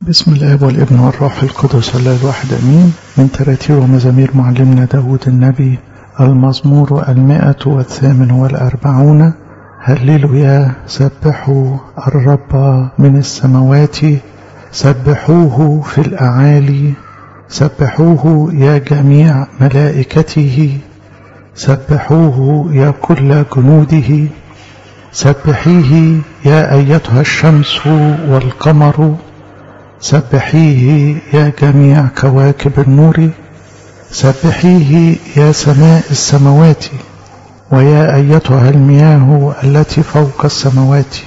بسم الاب والابن والروح القدس الله الواحد امين من تراتير ومزامير معلمنا داود النبي المزمور المائة والثامن والأربعون هللوا سبحوا الرب من السماوات سبحوه في الأعالي سبحوه يا جميع ملائكته سبحوه يا كل جنوده سبحيه يا أيتها الشمس والقمر سبحيه يا جميع كواكب النور سبحيه يا سماء السماوات ويا أيتها المياه التي فوق السماوات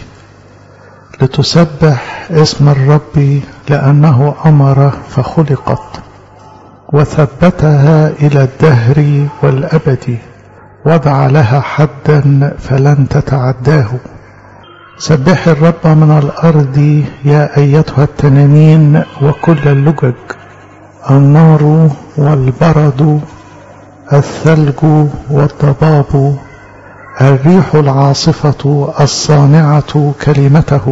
لتسبح اسم الرب لأنه أمر فخلقت وثبتها إلى الدهر والأبد وضع لها حدا فلن تتعداه سبح الرب من الأرض يا أيتها التنانين وكل اللجج النار والبرد الثلج والضباب الريح العاصفة الصانعة كلمته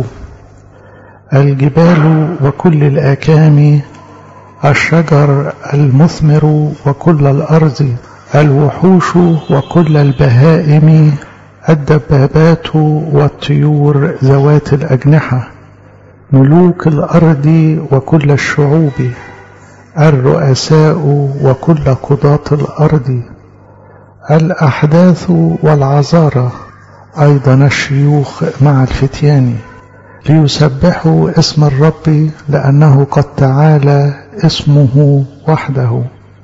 الجبال وكل الآكام الشجر المثمر وكل الأرض الوحوش وكل البهائم الدبابات والطيور ذوات الأجنحة ملوك الأرض وكل الشعوب الرؤساء وكل قضاة الأرض الأحداث والعذارى أيضا الشيوخ مع الفتيان ليسبحوا اسم الرب لأنه قد تعالى اسمه وحده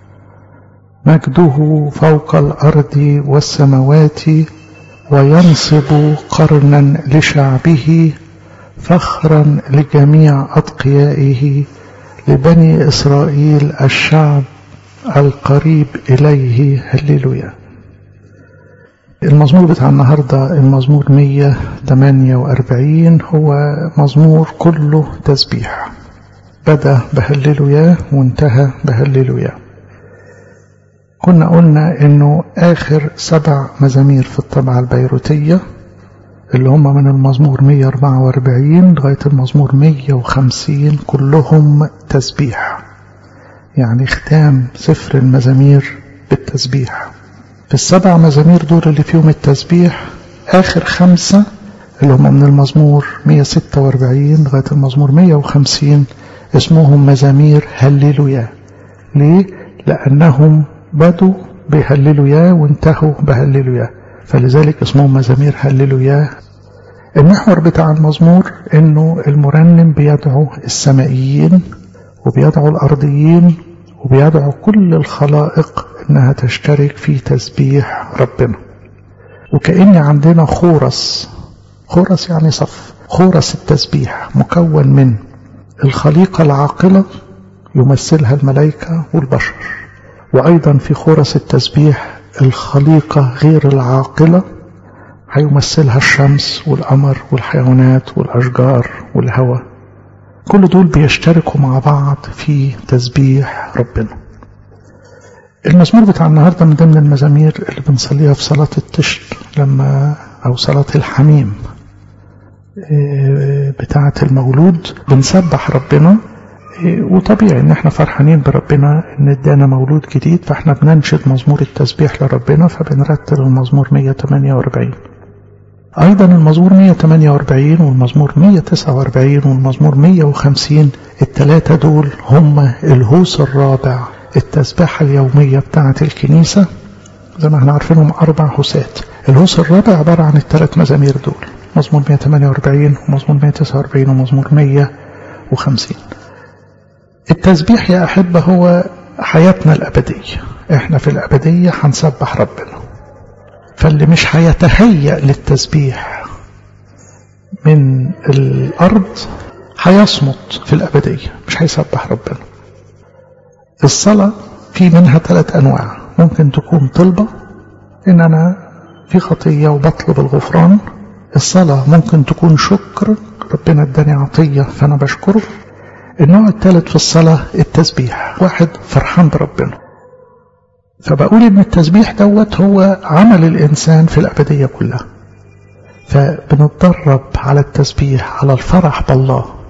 مجده فوق الأرض والسماوات وينصب قرنا لشعبه فخرا لجميع أتقيائه لبني إسرائيل الشعب القريب إليه هللويا المزمور بتاع النهاردة المزمور 148 هو مزمور كله تسبيح بدأ بهللويا وانتهى بهللويا كنا قلنا انه اخر سبع مزامير في الطبعة البيروتية اللي هم من المزمور 144 لغاية المزمور 150 كلهم تسبيح يعني ختام سفر المزامير بالتسبيح في السبع مزامير دول اللي فيهم التسبيح آخر خمسة اللي هم من المزمور 146 لغاية المزمور 150 اسمهم مزامير هللويا ليه؟ لأنهم بدوا بهللويا وانتهوا بهللويا فلذلك اسمهم مزامير هللويا المحور بتاع المزمور انه المرنم بيدعو السمائيين وبيدعو الارضيين وبيدعو كل الخلائق انها تشترك في تسبيح ربنا وكأن عندنا خورس خورس يعني صف خورس التسبيح مكون من الخليقة العاقلة يمثلها الملائكة والبشر وأيضا في خورس التسبيح الخليقة غير العاقلة هيمثلها الشمس والقمر والحيوانات والأشجار والهواء كل دول بيشتركوا مع بعض في تسبيح ربنا المزمور بتاع النهاردة من ضمن المزامير اللي بنصليها في صلاة التشت لما أو صلاة الحميم بتاعة المولود بنسبح ربنا وطبيعي ان احنا فرحانين بربنا ان ادانا مولود جديد فاحنا بننشد مزمور التسبيح لربنا فبنرتل المزمور 148 ايضا المزمور 148 والمزمور 149 والمزمور 150 الثلاثة دول هم الهوس الرابع التسبيحة اليومية بتاعة الكنيسة زي ما احنا عارفينهم اربع هوسات الهوس الرابع عبارة عن الثلاث مزامير دول مزمور 148 ومزمور 149 ومزمور 150 التسبيح يا أحبة هو حياتنا الأبدية احنا في الأبدية هنسبح ربنا فاللي مش هيتهيأ للتسبيح من الأرض هيصمت في الأبدية مش هيسبح ربنا الصلاة في منها ثلاث أنواع ممكن تكون طلبة إن أنا في خطية وبطلب الغفران الصلاة ممكن تكون شكر ربنا اداني عطية فأنا بشكره النوع الثالث في الصلاة التسبيح واحد فرحان بربنا فبقول ان التسبيح دوت هو عمل الانسان في الابدية كلها فبنتدرب على التسبيح على الفرح بالله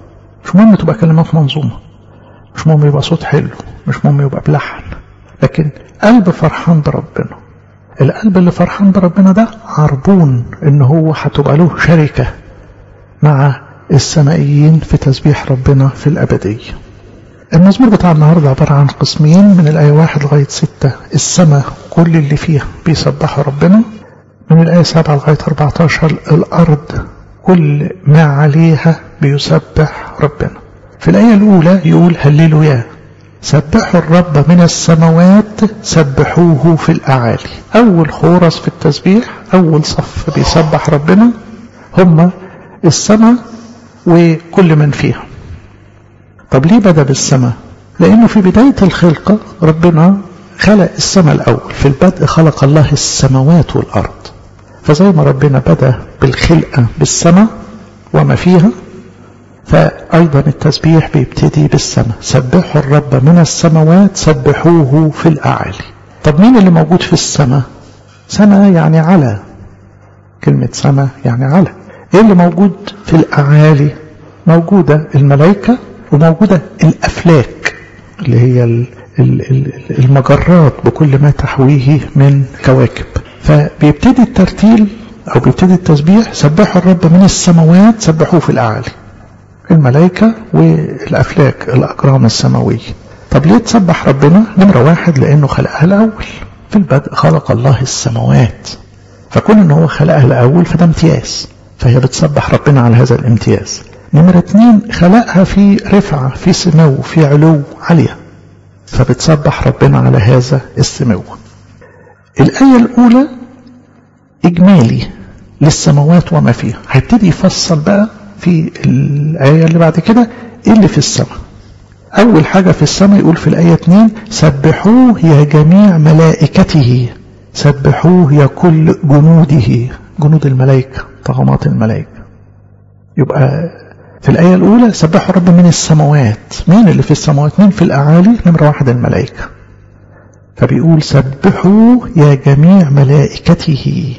مش مهم تبقى كلمات منظومة مش مهم يبقى صوت حلو مش مهم يبقى بلحن لكن قلب فرحان بربنا القلب اللي فرحان بربنا ده عربون ان هو هتبقى له شركة مع السمائيين في تسبيح ربنا في الأبدية المزمور بتاع النهاردة عبارة عن قسمين من الآية واحد لغاية ستة السماء كل اللي فيها بيسبحوا ربنا من الآية سبعة لغاية 14 الأرض كل ما عليها بيسبح ربنا في الآية الأولى يقول هللوا يا سبحوا الرب من السماوات سبحوه في الأعالي أول خورس في التسبيح أول صف بيسبح ربنا هم السماء وكل من فيها طب ليه بدأ بالسماء لأنه في بداية الخلقة ربنا خلق السماء الأول في البدء خلق الله السماوات والأرض فزي ما ربنا بدأ بالخلقة بالسماء وما فيها فأيضا التسبيح بيبتدي بالسماء سبحوا الرب من السماوات سبحوه في الأعالي طب مين اللي موجود في السماء سماء يعني على كلمة سماء يعني على ايه اللي موجود في الأعالي موجودة الملائكة وموجودة الأفلاك اللي هي المجرات بكل ما تحويه من كواكب فبيبتدي الترتيل أو بيبتدي التسبيح سبحوا الرب من السماوات سبحوه في الأعالي الملائكة والأفلاك الأجرام السماوية طب ليه تسبح ربنا نمرة واحد لأنه خلقها الأول في البدء خلق الله السماوات فكون ان هو خلقها الأول فده امتياز فهي بتسبح ربنا على هذا الامتياز نمرة اتنين خلقها في رفعة في سمو في علو عالية فبتسبح ربنا على هذا السمو الآية الأولى إجمالي للسماوات وما فيها هيبتدي يفصل بقى في الآية اللي بعد كده إيه اللي في السماء أول حاجة في السماء يقول في الآية 2 سبحوه يا جميع ملائكته سبحوه يا كل جنوده جنود الملائكة طغمات الملائكة يبقى في الآية الأولى سبحوا رب من السماوات مين اللي في السماوات مين في الأعالي نمرة واحد الملائكة فبيقول سبحوه يا جميع ملائكته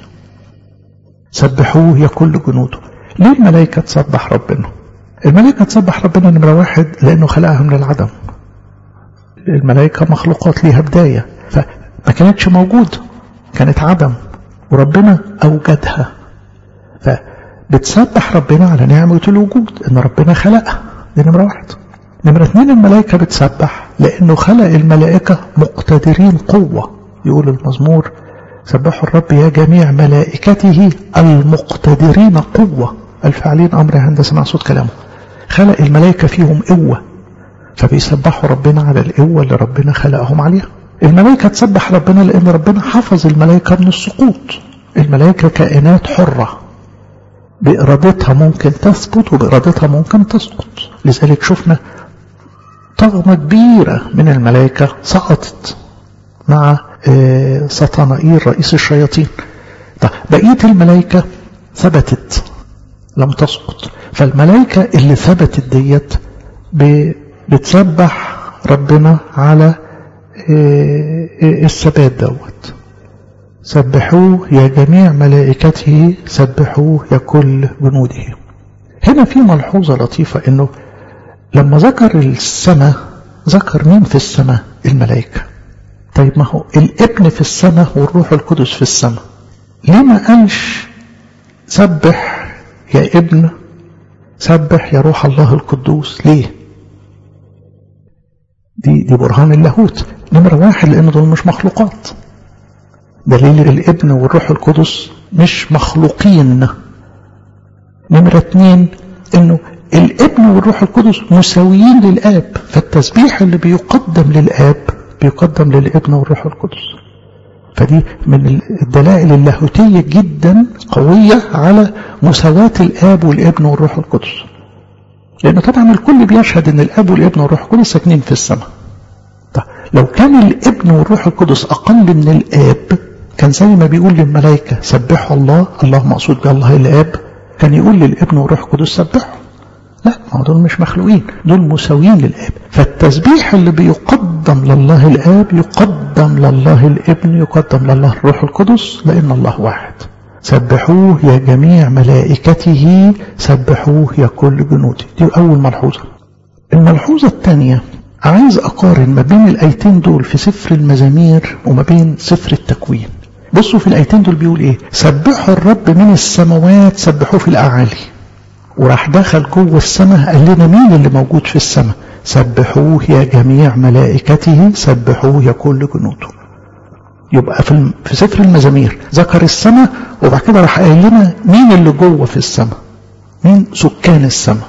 سبحوه يا كل جنوده ليه الملائكة تسبح ربنا الملائكة تسبح ربنا نمرة واحد لأنه خلقها من العدم الملائكة مخلوقات ليها بداية فما كانتش موجودة كانت عدم وربنا أوجدها فبتسبح ربنا على نعمة الوجود إن ربنا خلقها دي نمرة واحد نمرة اثنين الملائكة بتسبح لأنه خلق الملائكة مقتدرين قوة يقول المزمور سبحوا الرب يا جميع ملائكته المقتدرين قوة الفاعلين أمر عند سمع صوت كلامه خلق الملائكة فيهم قوة فبيسبحوا ربنا على القوة اللي ربنا خلقهم عليها الملائكة تسبح ربنا لأن ربنا حفظ الملائكة من السقوط الملائكة كائنات حرة بإرادتها ممكن تثبت وبإرادتها ممكن تسقط لذلك شفنا طغمة كبيرة من الملائكة سقطت مع سطنائيل رئيس الشياطين طيب بقية الملائكة ثبتت لم تسقط فالملائكة اللي ثبتت ديت بتسبح ربنا على الثبات دوت سبحوه يا جميع ملائكته سبحوه يا كل جنوده هنا في ملحوظة لطيفة انه لما ذكر السماء ذكر مين في السماء الملائكة طيب ما هو الابن في السماء والروح القدس في السماء ليه ما قالش سبح يا ابن سبح يا روح الله القدوس ليه دي دي برهان اللاهوت نمرة واحد لأن دول مش مخلوقات دليل الابن والروح القدس مش مخلوقين نمرة اتنين انه الابن والروح القدس مساويين للاب فالتسبيح اللي بيقدم للاب بيقدم للابن والروح القدس فدي من الدلائل اللاهوتية جدا قوية على مساواة الاب والابن والروح القدس لأن طبعا الكل بيشهد أن الأب والابن والروح القدس ساكنين في السماء طيب لو كان الابن والروح القدس أقل من الآب كان زي ما بيقول للملائكة سبحوا الله الله مقصود بالله الآب كان يقول للابن والروح القدس سبحوا لا ما دول مش مخلوقين دول مساويين للآب فالتسبيح اللي بيقدم لله الآب يقدم لله الابن يقدم لله الروح القدس لأن الله واحد سبحوه يا جميع ملائكته سبحوه يا كل جنوده دي أول ملحوظة الملحوظة الثانية عايز أقارن ما بين الآيتين دول في سفر المزامير وما بين سفر التكوين بصوا في الآيتين دول بيقول إيه سبحوا الرب من السماوات سبحوه في الأعالي وراح دخل جوه السماء قال لنا مين اللي موجود في السماء سبحوه يا جميع ملائكته سبحوه يا كل جنوده يبقى في, في سفر المزامير ذكر السماء وبعد كده راح قايل لنا مين اللي جوه في السماء مين سكان السماء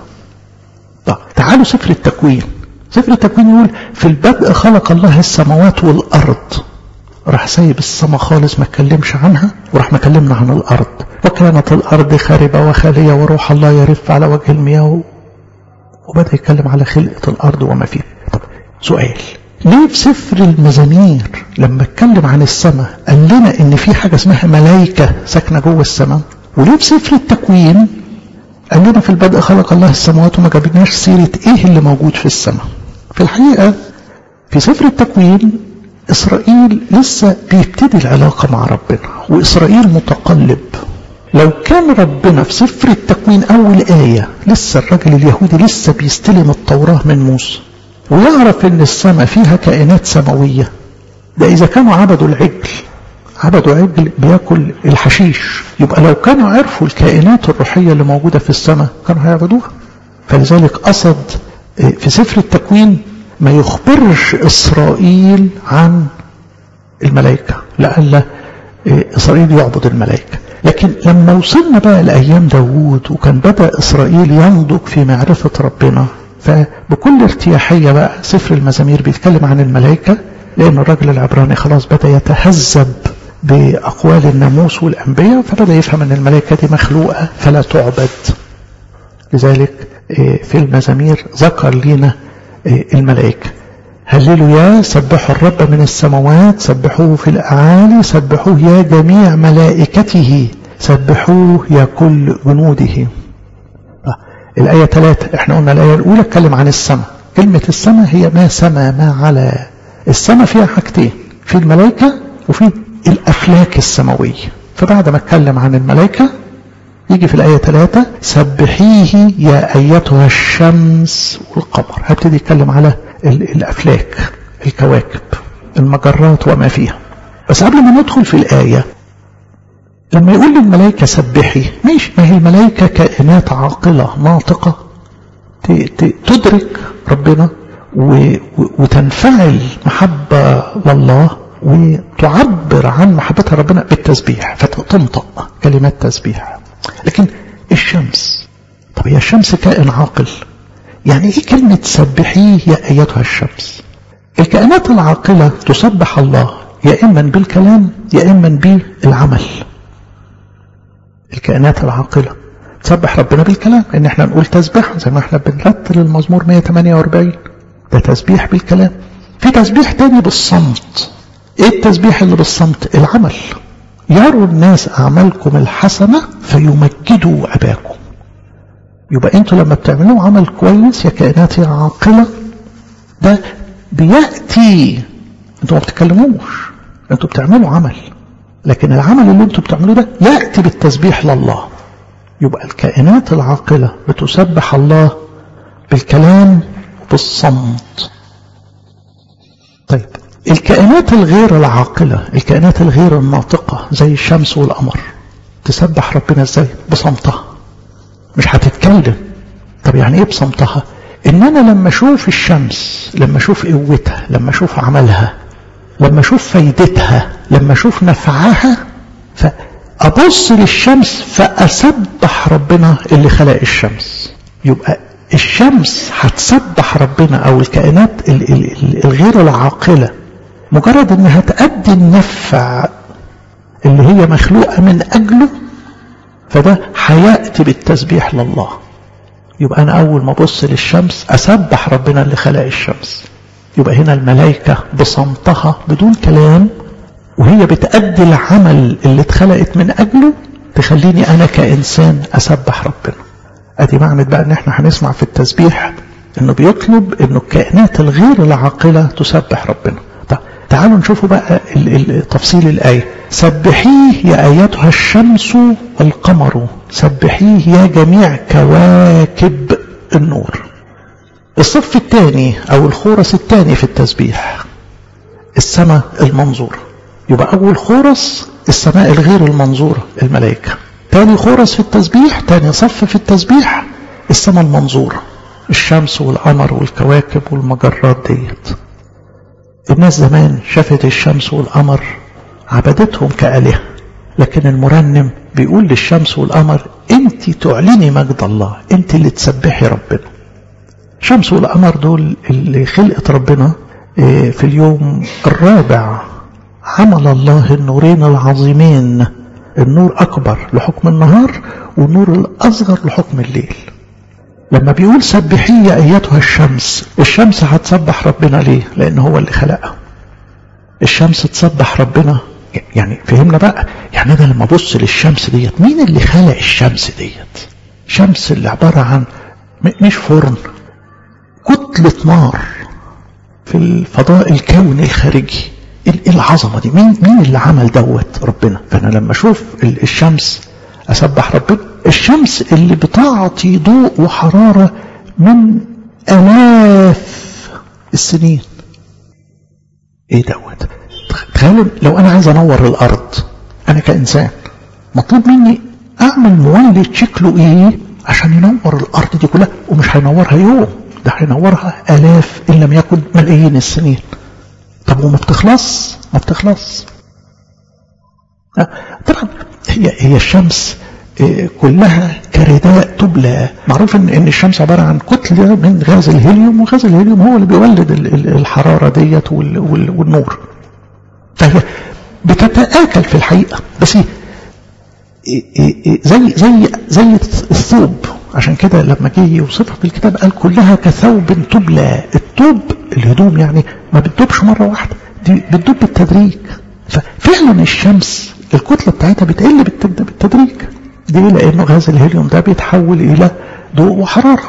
طب تعالوا سفر التكوين سفر التكوين يقول في البدء خلق الله السماوات والارض راح سايب السماء خالص ما اتكلمش عنها وراح مكلمنا عن الارض وكانت الارض خاربه وخاليه وروح الله يرف على وجه المياه وبدا يتكلم على خلقه الارض وما فيها طب سؤال ليه في سفر المزامير لما اتكلم عن السماء قال لنا ان في حاجه اسمها ملائكه ساكنه جوه السماء وليه في سفر التكوين قال لنا في البدء خلق الله السماوات وما جابلناش سيره ايه اللي موجود في السماء في الحقيقه في سفر التكوين إسرائيل لسه بيبتدي العلاقة مع ربنا وإسرائيل متقلب لو كان ربنا في سفر التكوين أول آية لسه الرجل اليهودي لسه بيستلم التوراة من موسى ويعرف إن السماء فيها كائنات سماوية ده إذا كانوا عبدوا العجل عبدوا عجل بياكل الحشيش يبقى لو كانوا عرفوا الكائنات الروحية اللي موجودة في السماء كانوا هيعبدوها فلذلك قصد في سفر التكوين ما يخبرش إسرائيل عن الملائكة لألا إسرائيل يعبد الملائكة لكن لما وصلنا بقى لأيام داوود وكان بدأ إسرائيل ينضج في معرفة ربنا فبكل ارتياحية بقى سفر المزامير بيتكلم عن الملائكة لأن الرجل العبراني خلاص بدأ يتهذب بأقوال الناموس والأنبياء فبدأ يفهم أن الملائكة دي مخلوقة فلا تعبد لذلك في المزامير ذكر لنا الملائكة هللوا يا سبحوا الرب من السماوات سبحوه في الأعالي سبحوه يا جميع ملائكته سبحوه يا كل جنوده الآية ثلاثة احنا قلنا الآية الأولى اتكلم عن السماء كلمة السماء هي ما سما ما على السماء فيها حاجتين في الملائكة وفي الأفلاك السماوية فبعد ما اتكلم عن الملائكة يجي في الآية 3 سبحيه يا أيتها الشمس والقمر هبتدي يتكلم على الأفلاك الكواكب المجرات وما فيها بس قبل ما ندخل في الآية لما يقول للملائكة سبحي ماشي ما هي الملائكة كائنات عاقلة ناطقة تدرك ربنا وتنفعل محبة لله وتعبر عن محبتها ربنا بالتسبيح فتنطق كلمات تسبيح لكن الشمس طب هي الشمس كائن عاقل يعني ايه كلمة سبحيه يا ايتها الشمس الكائنات العاقلة تسبح الله يا اما بالكلام يا اما بالعمل الكائنات العاقلة تسبح ربنا بالكلام ان احنا نقول تسبيح زي ما احنا بنرتل المزمور 148 ده تسبيح بالكلام في تسبيح تاني بالصمت ايه التسبيح اللي بالصمت العمل يروا الناس أعمالكم الحسنة فيمجدوا أباكم يبقى أنتوا لما بتعملوا عمل كويس يا كائنات عاقلة ده بيأتي أنتوا ما بتتكلموش أنتوا بتعملوا عمل لكن العمل اللي أنتوا بتعملوه ده يأتي بالتسبيح لله يبقى الكائنات العاقلة بتسبح الله بالكلام وبالصمت طيب الكائنات الغير العاقلة الكائنات الغير الناطقة زي الشمس والقمر تسبح ربنا ازاي بصمتها مش هتتكلم طب يعني ايه بصمتها ان انا لما اشوف الشمس لما اشوف قوتها لما اشوف عملها لما اشوف فايدتها لما اشوف نفعها فابص للشمس فاسبح ربنا اللي خلق الشمس يبقى الشمس هتسبح ربنا او الكائنات الغير العاقله مجرد انها تأدي النفع اللي هي مخلوقة من اجله فده هيأتي بالتسبيح لله يبقى انا اول ما ابص للشمس اسبح ربنا اللي خلق الشمس يبقى هنا الملائكة بصمتها بدون كلام وهي بتأدي العمل اللي اتخلقت من اجله تخليني انا كانسان اسبح ربنا ادي معنى بقى ان احنا هنسمع في التسبيح انه بيطلب انه الكائنات الغير العاقلة تسبح ربنا طب تعالوا نشوفوا بقى تفصيل الآية سبحيه يا أيتها الشمس والقمر سبحيه يا جميع كواكب النور الصف الثاني أو الخورس الثاني في التسبيح السماء المنظورة يبقى أول خورس السماء الغير المنظورة الملائكة تاني خورس في التسبيح تاني صف في التسبيح السماء المنظورة الشمس والقمر والكواكب والمجرات ديت الناس زمان شافت الشمس والقمر عبدتهم كآلهة لكن المرنم بيقول للشمس والقمر انت تعلني مجد الله انت اللي تسبحي ربنا الشمس والقمر دول اللي خلقت ربنا في اليوم الرابع عمل الله النورين العظيمين النور أكبر لحكم النهار والنور الأصغر لحكم الليل لما بيقول سبحي أيتها الشمس الشمس هتسبح ربنا ليه لأن هو اللي خلقها الشمس تسبح ربنا يعني فهمنا بقى يعني أنا لما أبص للشمس ديت مين اللي خلق الشمس ديت شمس اللي عبارة عن مش فرن كتلة نار في الفضاء الكوني الخارجي ايه العظمه دي مين مين اللي عمل دوت ربنا فانا لما اشوف الشمس اسبح ربنا الشمس اللي بتعطي ضوء وحراره من الاف السنين ايه دوت تخيلوا لو انا عايز انور الارض انا كانسان مطلوب مني اعمل مولد شكله ايه عشان ينور الارض دي كلها ومش هينورها يوم ده هينورها الاف ان لم يكن ملايين السنين طب وما بتخلص ما بتخلص طبعا هي هي الشمس كلها كرداء تبلى معروف ان ان الشمس عباره عن كتله من غاز الهيليوم وغاز الهيليوم هو اللي بيولد الحراره ديت والنور فهي بتتاكل في الحقيقه بس زي زي زي الثوب عشان كده لما جه يوصفها في الكتاب قال كلها كثوب تبلى الثوب الهدوم يعني ما بتدوبش مرة واحدة دي بتدوب بالتدريج ففعلا الشمس الكتلة بتاعتها بتقل بالتدريج دي لأنه غاز الهيليوم ده بيتحول إلى ضوء وحرارة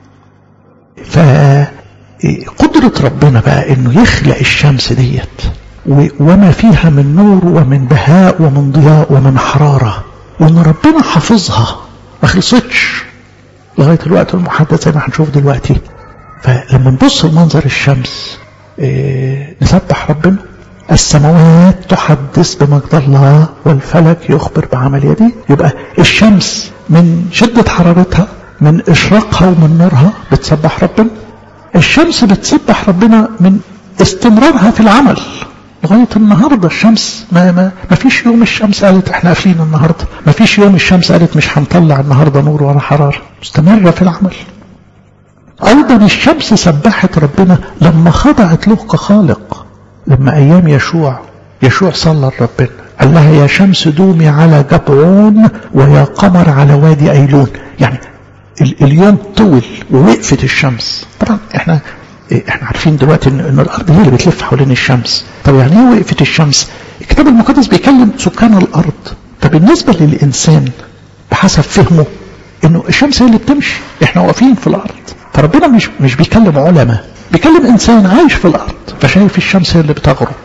فقدرة ربنا بقى إنه يخلق الشمس ديت وما فيها من نور ومن بهاء ومن ضياء ومن حرارة وإن ربنا حافظها ما خلصتش لغاية الوقت المحدد زي ما هنشوف دلوقتي فلما نبص لمنظر الشمس إيه نسبح ربنا السماوات تحدث بمجد الله والفلك يخبر بعمل يديه يبقى الشمس من شدة حرارتها من إشراقها ومن نورها بتسبح ربنا الشمس بتسبح ربنا من استمرارها في العمل لغاية النهاردة الشمس ما, ما, ما فيش يوم الشمس قالت احنا قافلين النهاردة ما فيش يوم الشمس قالت مش هنطلع النهاردة نور ولا حرارة مستمرة في العمل أيضا الشمس سبحت ربنا لما خضعت له كخالق لما أيام يشوع يشوع صلى لربنا قال لها يا شمس دومي على جبعون ويا قمر على وادي أيلون يعني اليوم طول ووقفت الشمس طبعا احنا احنا عارفين دلوقتي ان, إن الارض هي اللي بتلف حوالين الشمس طب يعني ايه وقفت الشمس الكتاب المقدس بيكلم سكان الارض طب بالنسبه للانسان بحسب فهمه انه الشمس هي اللي بتمشي احنا واقفين في الارض فربنا مش مش بيكلم علماء بيكلم انسان عايش في الارض فشايف الشمس هي اللي بتغرب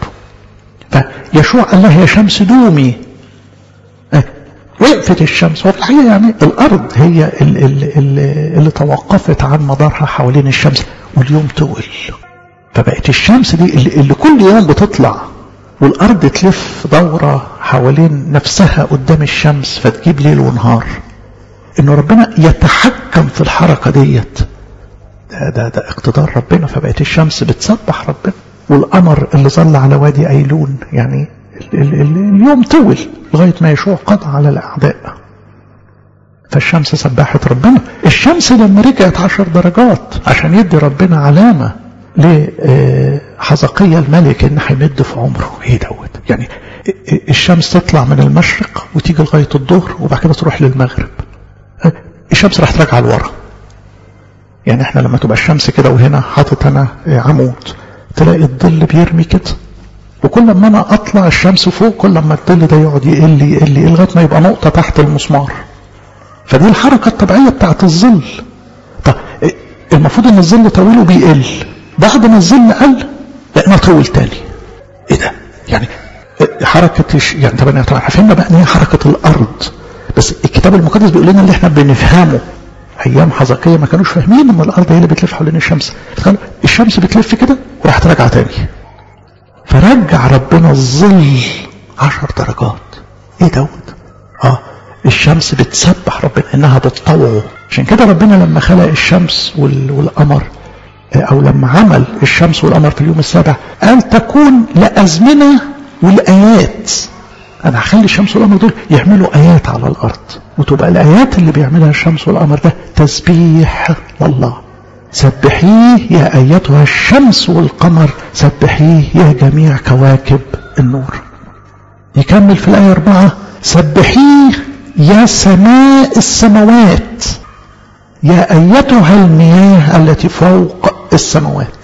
فيشوع قال لها يا شمس دومي اه وقفت الشمس وفي الحقيقه يعني الارض هي اللي, اللي, اللي توقفت عن مدارها حوالين الشمس واليوم طول فبقت الشمس دي اللي, اللي كل يوم بتطلع والارض تلف دوره حوالين نفسها قدام الشمس فتجيب ليل ونهار انه ربنا يتحكم في الحركه ديت ده, ده, ده اقتدار ربنا فبقت الشمس بتسبح ربنا والقمر اللي ظل على وادي ايلون يعني ال ال ال اليوم طول لغايه ما يشوع قضى على الاعداء فالشمس سبحت ربنا الشمس لما رجعت عشر درجات عشان يدي ربنا علامة لحزقية الملك ان هيمد في عمره ايه دوت يعني الشمس تطلع من المشرق وتيجي لغاية الظهر وبعد كده تروح للمغرب الشمس راح ترجع لورا يعني احنا لما تبقى الشمس كده وهنا حاطط انا عمود تلاقي الظل بيرمي كده وكل ما انا اطلع الشمس فوق كل ما الظل ده يقعد يقل يقل لغايه ما يبقى نقطه تحت المسمار فدي الحركة الطبيعية بتاعت الظل طب المفروض ان الظل طويل وبيقل بعد ما الظل قل لقينا طول تاني ايه ده يعني حركة يعني طبعا طبعا فهمنا بقى ان هي حركة الارض بس الكتاب المقدس بيقول لنا اللي احنا بنفهمه ايام حزقية ما كانوش فاهمين ان الارض هي اللي بتلف حوالين الشمس قالوا الشمس بتلف كده وراحت راجعة تاني فرجع ربنا الظل عشر درجات ايه دوت اه الشمس بتسبح ربنا انها بتطوعه عشان كده ربنا لما خلق الشمس والقمر او لما عمل الشمس والقمر في اليوم السابع قال تكون لازمنه والايات انا هخلي الشمس والقمر دول يعملوا ايات على الارض وتبقى الايات اللي بيعملها الشمس والقمر ده تسبيح لله سبحيه يا ايتها الشمس والقمر سبحيه يا جميع كواكب النور يكمل في الايه اربعه سبحيه يا سماء السماوات يا ايتها المياه التي فوق السماوات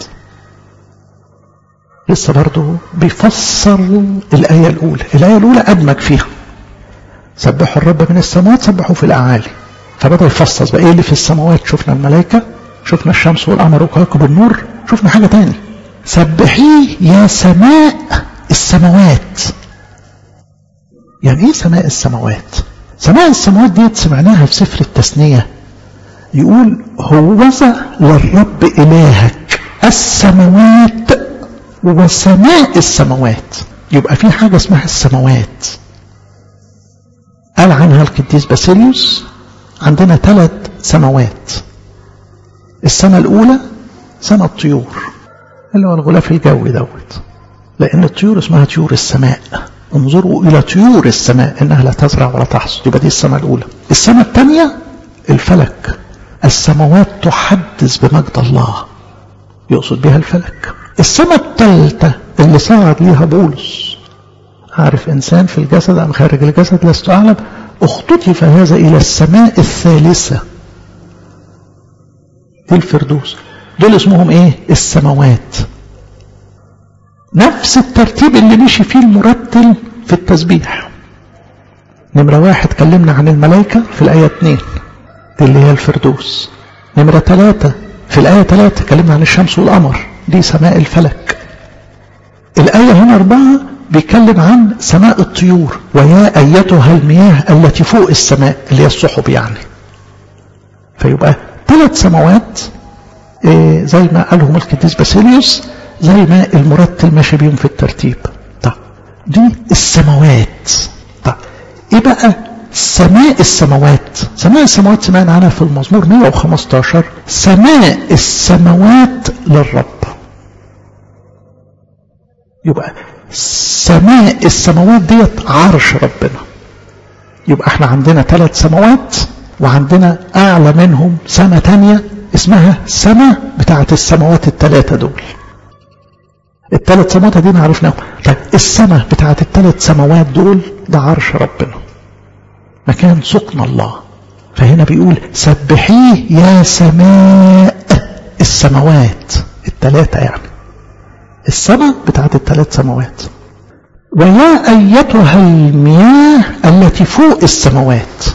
لسه برضه بيفسر الآية الأولى الآية الأولى أدمج فيها سبحوا الرب من السماوات سبحوا في الأعالي فبدأ يفصص بقى إيه اللي في السماوات شفنا الملائكة شفنا الشمس والقمر وكواكب النور شفنا حاجة تاني سبحيه يا سماء السماوات يعني ايه سماء السماوات سماء السماوات دي سمعناها في سفر التثنية يقول هوذا للرب إلهك السماوات وسماء السماوات يبقى في حاجة اسمها السماوات قال عنها القديس باسيليوس عندنا ثلاث سماوات السماء الأولى سماء الطيور اللي هو الغلاف الجوي دوت لأن الطيور اسمها طيور السماء انظروا إلى طيور السماء إنها لا تزرع ولا تحصد يبقى دي السماء الأولى السماء الثانية الفلك السماوات تحدث بمجد الله يقصد بها الفلك السماء الثالثة اللي صعد ليها بولس عارف إنسان في الجسد أم خارج الجسد لست أعلم اختطف هذا إلى السماء الثالثة دي الفردوس دول اسمهم ايه السماوات نفس الترتيب اللي مشي فيه المرتل في التسبيح نمرة واحد كلمنا عن الملائكة في الآية اتنين دي اللي هي الفردوس نمرة ثلاثة في الآية ثلاثة كلمنا عن الشمس والقمر دي سماء الفلك الآية هنا أربعة بيتكلم عن سماء الطيور ويا أيتها المياه التي فوق السماء اللي هي السحب يعني فيبقى ثلاث سماوات إيه زي ما قالهم القديس باسيليوس زي ما المرتل ماشي بيهم في الترتيب طب دي السماوات طب ايه بقى سماء السماوات سماء السماوات سمعنا عنها في المزمور 115 سماء السماوات للرب يبقى سماء السماوات ديت عرش ربنا يبقى احنا عندنا ثلاث سماوات وعندنا اعلى منهم سماء تانية اسمها سماء بتاعت السماوات الثلاثة دول الثلاث سماوات دي عرفناهم طيب السماء بتاعت الثلاث سماوات دول ده عرش ربنا مكان سكن الله فهنا بيقول سبحيه يا سماء السماوات الثلاثة يعني السماء بتاعت الثلاث سماوات ويا أيتها المياه التي فوق السماوات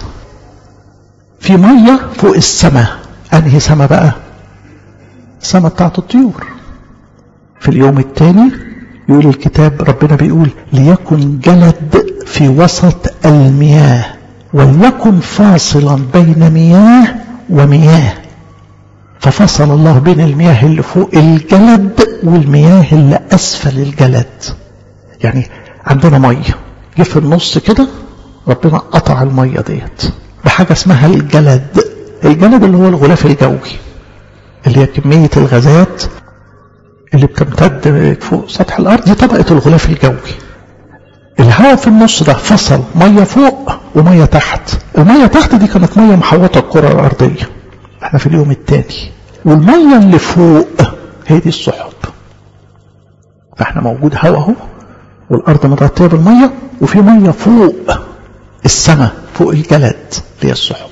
في مية فوق السماء أنهي سماء بقى السماء بتاعت الطيور في اليوم الثاني يقول الكتاب ربنا بيقول ليكن جلد في وسط المياه وليكن فاصلا بين مياه ومياه ففصل الله بين المياه اللي فوق الجلد والمياه اللي أسفل الجلد يعني عندنا مية جه في النص كده ربنا قطع المية ديت بحاجة اسمها الجلد الجلد اللي هو الغلاف الجوي اللي هي كمية الغازات اللي بتمتد فوق سطح الأرض دي طبقة الغلاف الجوي الهواء في النص ده فصل مية فوق ومية تحت المية تحت دي كانت مية محوطة الكرة الأرضية احنا في اليوم الثاني والمية اللي فوق هي دي السحب فاحنا موجود هواء اهو والأرض متغطية بالمية وفي مية فوق السماء فوق الجلد اللي هي السحب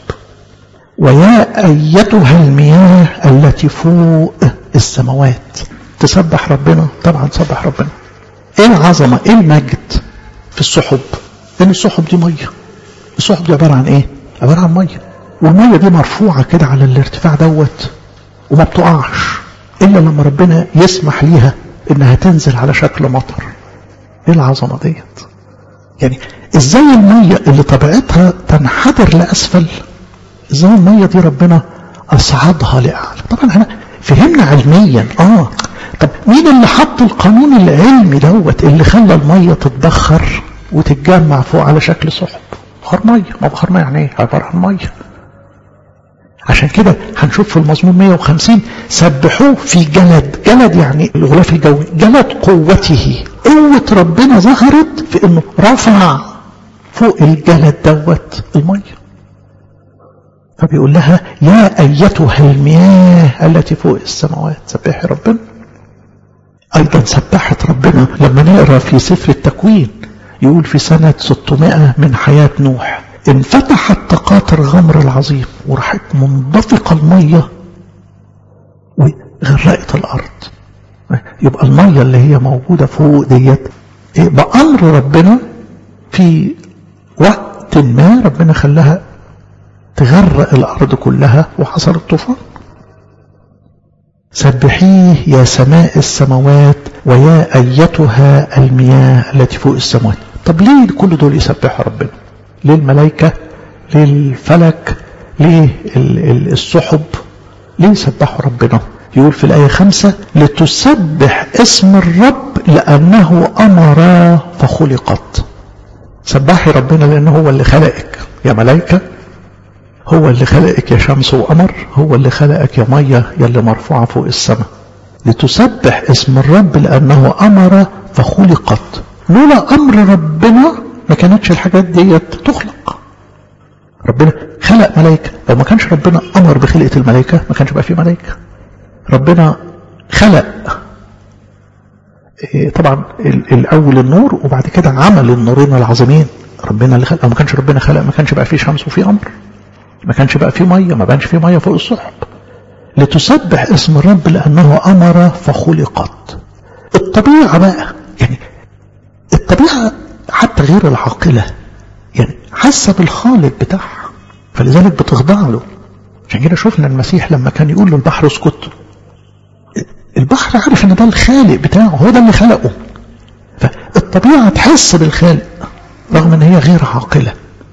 ويا أيتها المياه التي فوق السماوات تسبح ربنا طبعا تسبح ربنا ايه العظمة ايه المجد في السحب لان السحب دي مية السحب دي عبارة عن ايه عبارة عن مية والمية دي مرفوعة كده على الارتفاع دوت وما بتقعش الا لما ربنا يسمح ليها انها تنزل على شكل مطر ايه العظمة ديت يعني ازاي المية اللي طبيعتها تنحدر لأسفل ازاي المية دي ربنا أصعدها لأعلى طبعا احنا فهمنا علميا اه طب مين اللي حط القانون العلمي دوت اللي خلى المية تتبخر وتتجمع فوق على شكل سحب بخار مية ما بخار مية يعني ايه عبارة عن مية عشان كده هنشوف في المزمور 150 سبحوه في جلد جلد يعني الغلاف الجوي جلد قوته قوة ربنا ظهرت في انه رفع فوق الجلد دوت المية فبيقول لها يا أيتها المياه التي فوق السماوات سبحي ربنا أيضا سبحت ربنا لما نقرأ في سفر التكوين يقول في سنة 600 من حياة نوح انفتحت تقاطر غمر العظيم وراحت منبثقة المية وغرقت الأرض يبقى المية اللي هي موجودة فوق ديت بأمر ربنا في وقت ما ربنا خلاها تغرق الأرض كلها وحصل الطوفان سبحيه يا سماء السماوات ويا أيتها المياه التي فوق السماوات طب ليه كل دول يسبحوا ربنا ليه الملائكة ليه الفلك ليه السحب ليه يسبحوا ربنا يقول في الآية خمسة لتسبح اسم الرب لأنه أمر فخلقت سبحي ربنا لأنه هو اللي خلقك يا ملائكة هو اللي خلقك يا شمس وقمر هو اللي خلقك يا مية يا اللي مرفوعة فوق السماء لتسبح اسم الرب لأنه أمر فخلقت لولا أمر ربنا ما كانتش الحاجات دي تخلق ربنا خلق ملائكة لو ما كانش ربنا أمر بخلقة الملائكة ما كانش بقى في ملائكة ربنا خلق طبعا الأول النور وبعد كده عمل النورين العظيمين ربنا اللي خلق لو ما كانش ربنا خلق ما كانش بقى في شمس وفي قمر ما كانش بقى في ميه ما بانش في ميه فوق السحب لتسبح اسم الرب لانه امر فخلقت الطبيعه بقى يعني الطبيعه حتى غير العاقله يعني حاسه بالخالق بتاعها فلذلك بتخضع له عشان كده شفنا المسيح لما كان يقول للبحر اسكت البحر عارف ان ده الخالق بتاعه هو ده اللي خلقه فالطبيعه تحس بالخالق رغم ان هي غير عاقله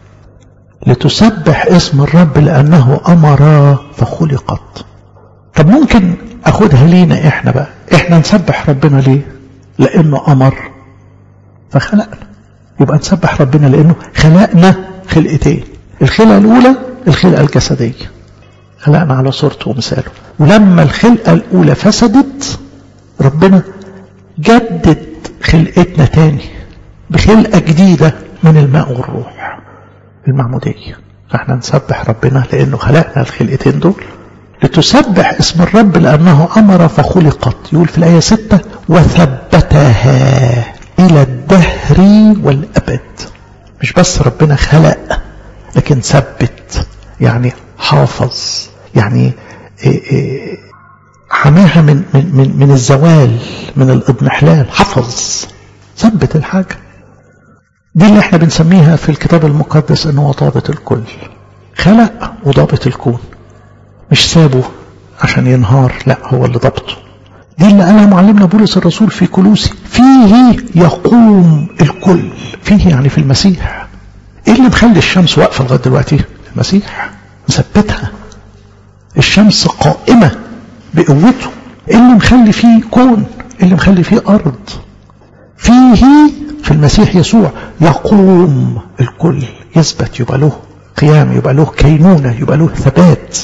لتسبح اسم الرب لأنه أمر فخلقت طب ممكن أخدها لينا إحنا بقى إحنا نسبح ربنا ليه لأنه أمر فخلقنا يبقى نسبح ربنا لأنه خلقنا خلقتين الخلقة الأولى الخلقة الجسدية خلقنا على صورته ومثاله ولما الخلقة الأولى فسدت ربنا جدد خلقتنا تاني بخلقة جديدة من الماء والروح المعمودية فاحنا نسبح ربنا لأنه خلقنا الخلقتين دول لتسبح اسم الرب لأنه أمر فخلقت يقول في الآية ستة وثبتها إلى الدهر والأبد مش بس ربنا خلق لكن ثبت يعني حافظ يعني إيه إيه حماها من, من, من, من الزوال من الإضمحلال حفظ ثبت الحاجة دي اللي احنا بنسميها في الكتاب المقدس انه ضابط الكل خلق وضابط الكون مش سابه عشان ينهار لا هو اللي ضبطه دي اللي قالها معلمنا بولس الرسول في كلوسي فيه يقوم الكل فيه يعني في المسيح ايه اللي مخلي الشمس واقفه لغايه دلوقتي المسيح مثبتها الشمس قائمه بقوته ايه اللي مخلي فيه كون ايه اللي مخلي فيه ارض فيه في المسيح يسوع يقوم الكل يثبت يبقى له قيام يبقى له كينونة يبقى له ثبات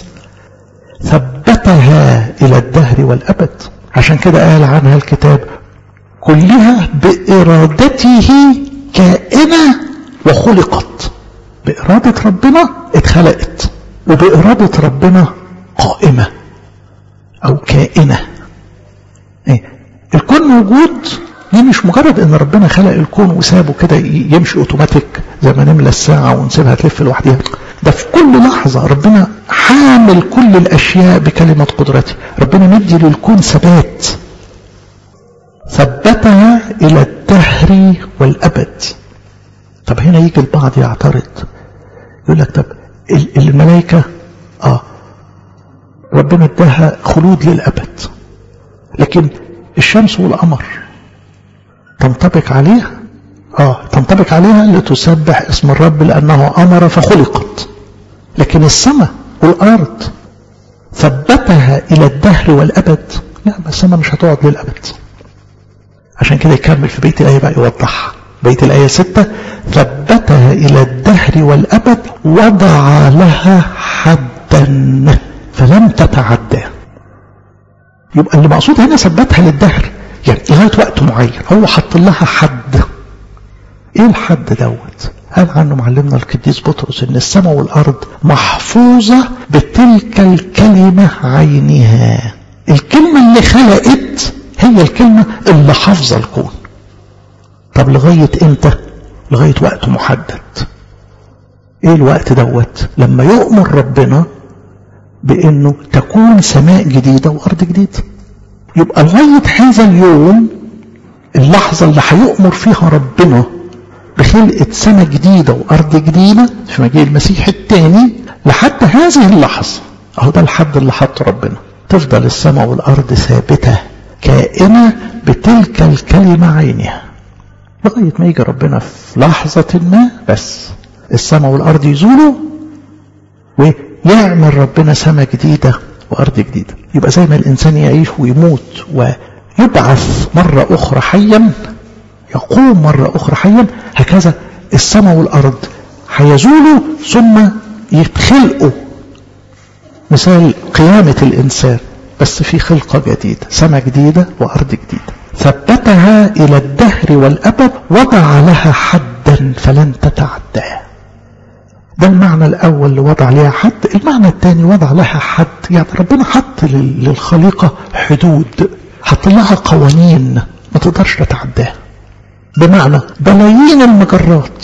ثبتها إلى الدهر والأبد عشان كده قال عنها الكتاب كلها بإرادته كائنة وخلقت بإرادة ربنا اتخلقت وبإرادة ربنا قائمة أو كائنة ايه الكون موجود دي مش مجرد ان ربنا خلق الكون وسابه كده يمشي اوتوماتيك زي ما نملى الساعة ونسيبها تلف لوحدها ده في كل لحظة ربنا حامل كل الاشياء بكلمة قدرته ربنا مدي للكون ثبات ثبتها الى الدهر والابد طب هنا يجي البعض يعترض يقول لك طب الملائكة اه ربنا اداها خلود للابد لكن الشمس والقمر تنطبق عليها اه تنطبق عليها لتسبح اسم الرب لأنه أمر فخلقت لكن السماء والأرض ثبتها إلى الدهر والأبد لا السماء مش هتقعد للأبد عشان كده يكمل في بيت الآية بقى يوضحها بيت الآية ستة ثبتها إلى الدهر والأبد وضع لها حدا فلم تتعدى يبقى اللي مقصود هنا ثبتها للدهر يعني لغاية وقت معين هو حط لها حد ايه الحد دوت قال عنه معلمنا القديس بطرس ان السماء والارض محفوظة بتلك الكلمة عينها الكلمة اللي خلقت هي الكلمة اللي حافظة الكون طب لغاية امتى لغاية وقت محدد ايه الوقت دوت لما يؤمر ربنا بانه تكون سماء جديدة وارض جديدة يبقى لغاية هذا اليوم اللحظة اللي هيؤمر فيها ربنا بخلقة سماء جديدة وأرض جديدة في مجيء المسيح الثاني لحد هذه اللحظة أهو ده الحد اللي حطه ربنا تفضل السماء والأرض ثابتة كائنة بتلك الكلمة عينها لغاية ما يجي ربنا في لحظة ما بس السماء والأرض يزولوا ويعمل ربنا سماء جديدة وأرض جديدة يبقى زي ما الإنسان يعيش ويموت ويبعث مرة أخرى حيا يقوم مرة أخرى حيا هكذا السماء والأرض هيزولوا ثم يتخلقوا مثال قيامة الإنسان بس في خلقة جديدة سماء جديدة وأرض جديدة ثبتها إلى الدهر والأبد وضع لها حدا فلن تتعداه ده المعنى الأول اللي وضع لها حد المعنى الثاني وضع لها حد يعني ربنا حط للخليقة حدود حط لها قوانين ما تقدرش تتعداها بمعنى بلايين المجرات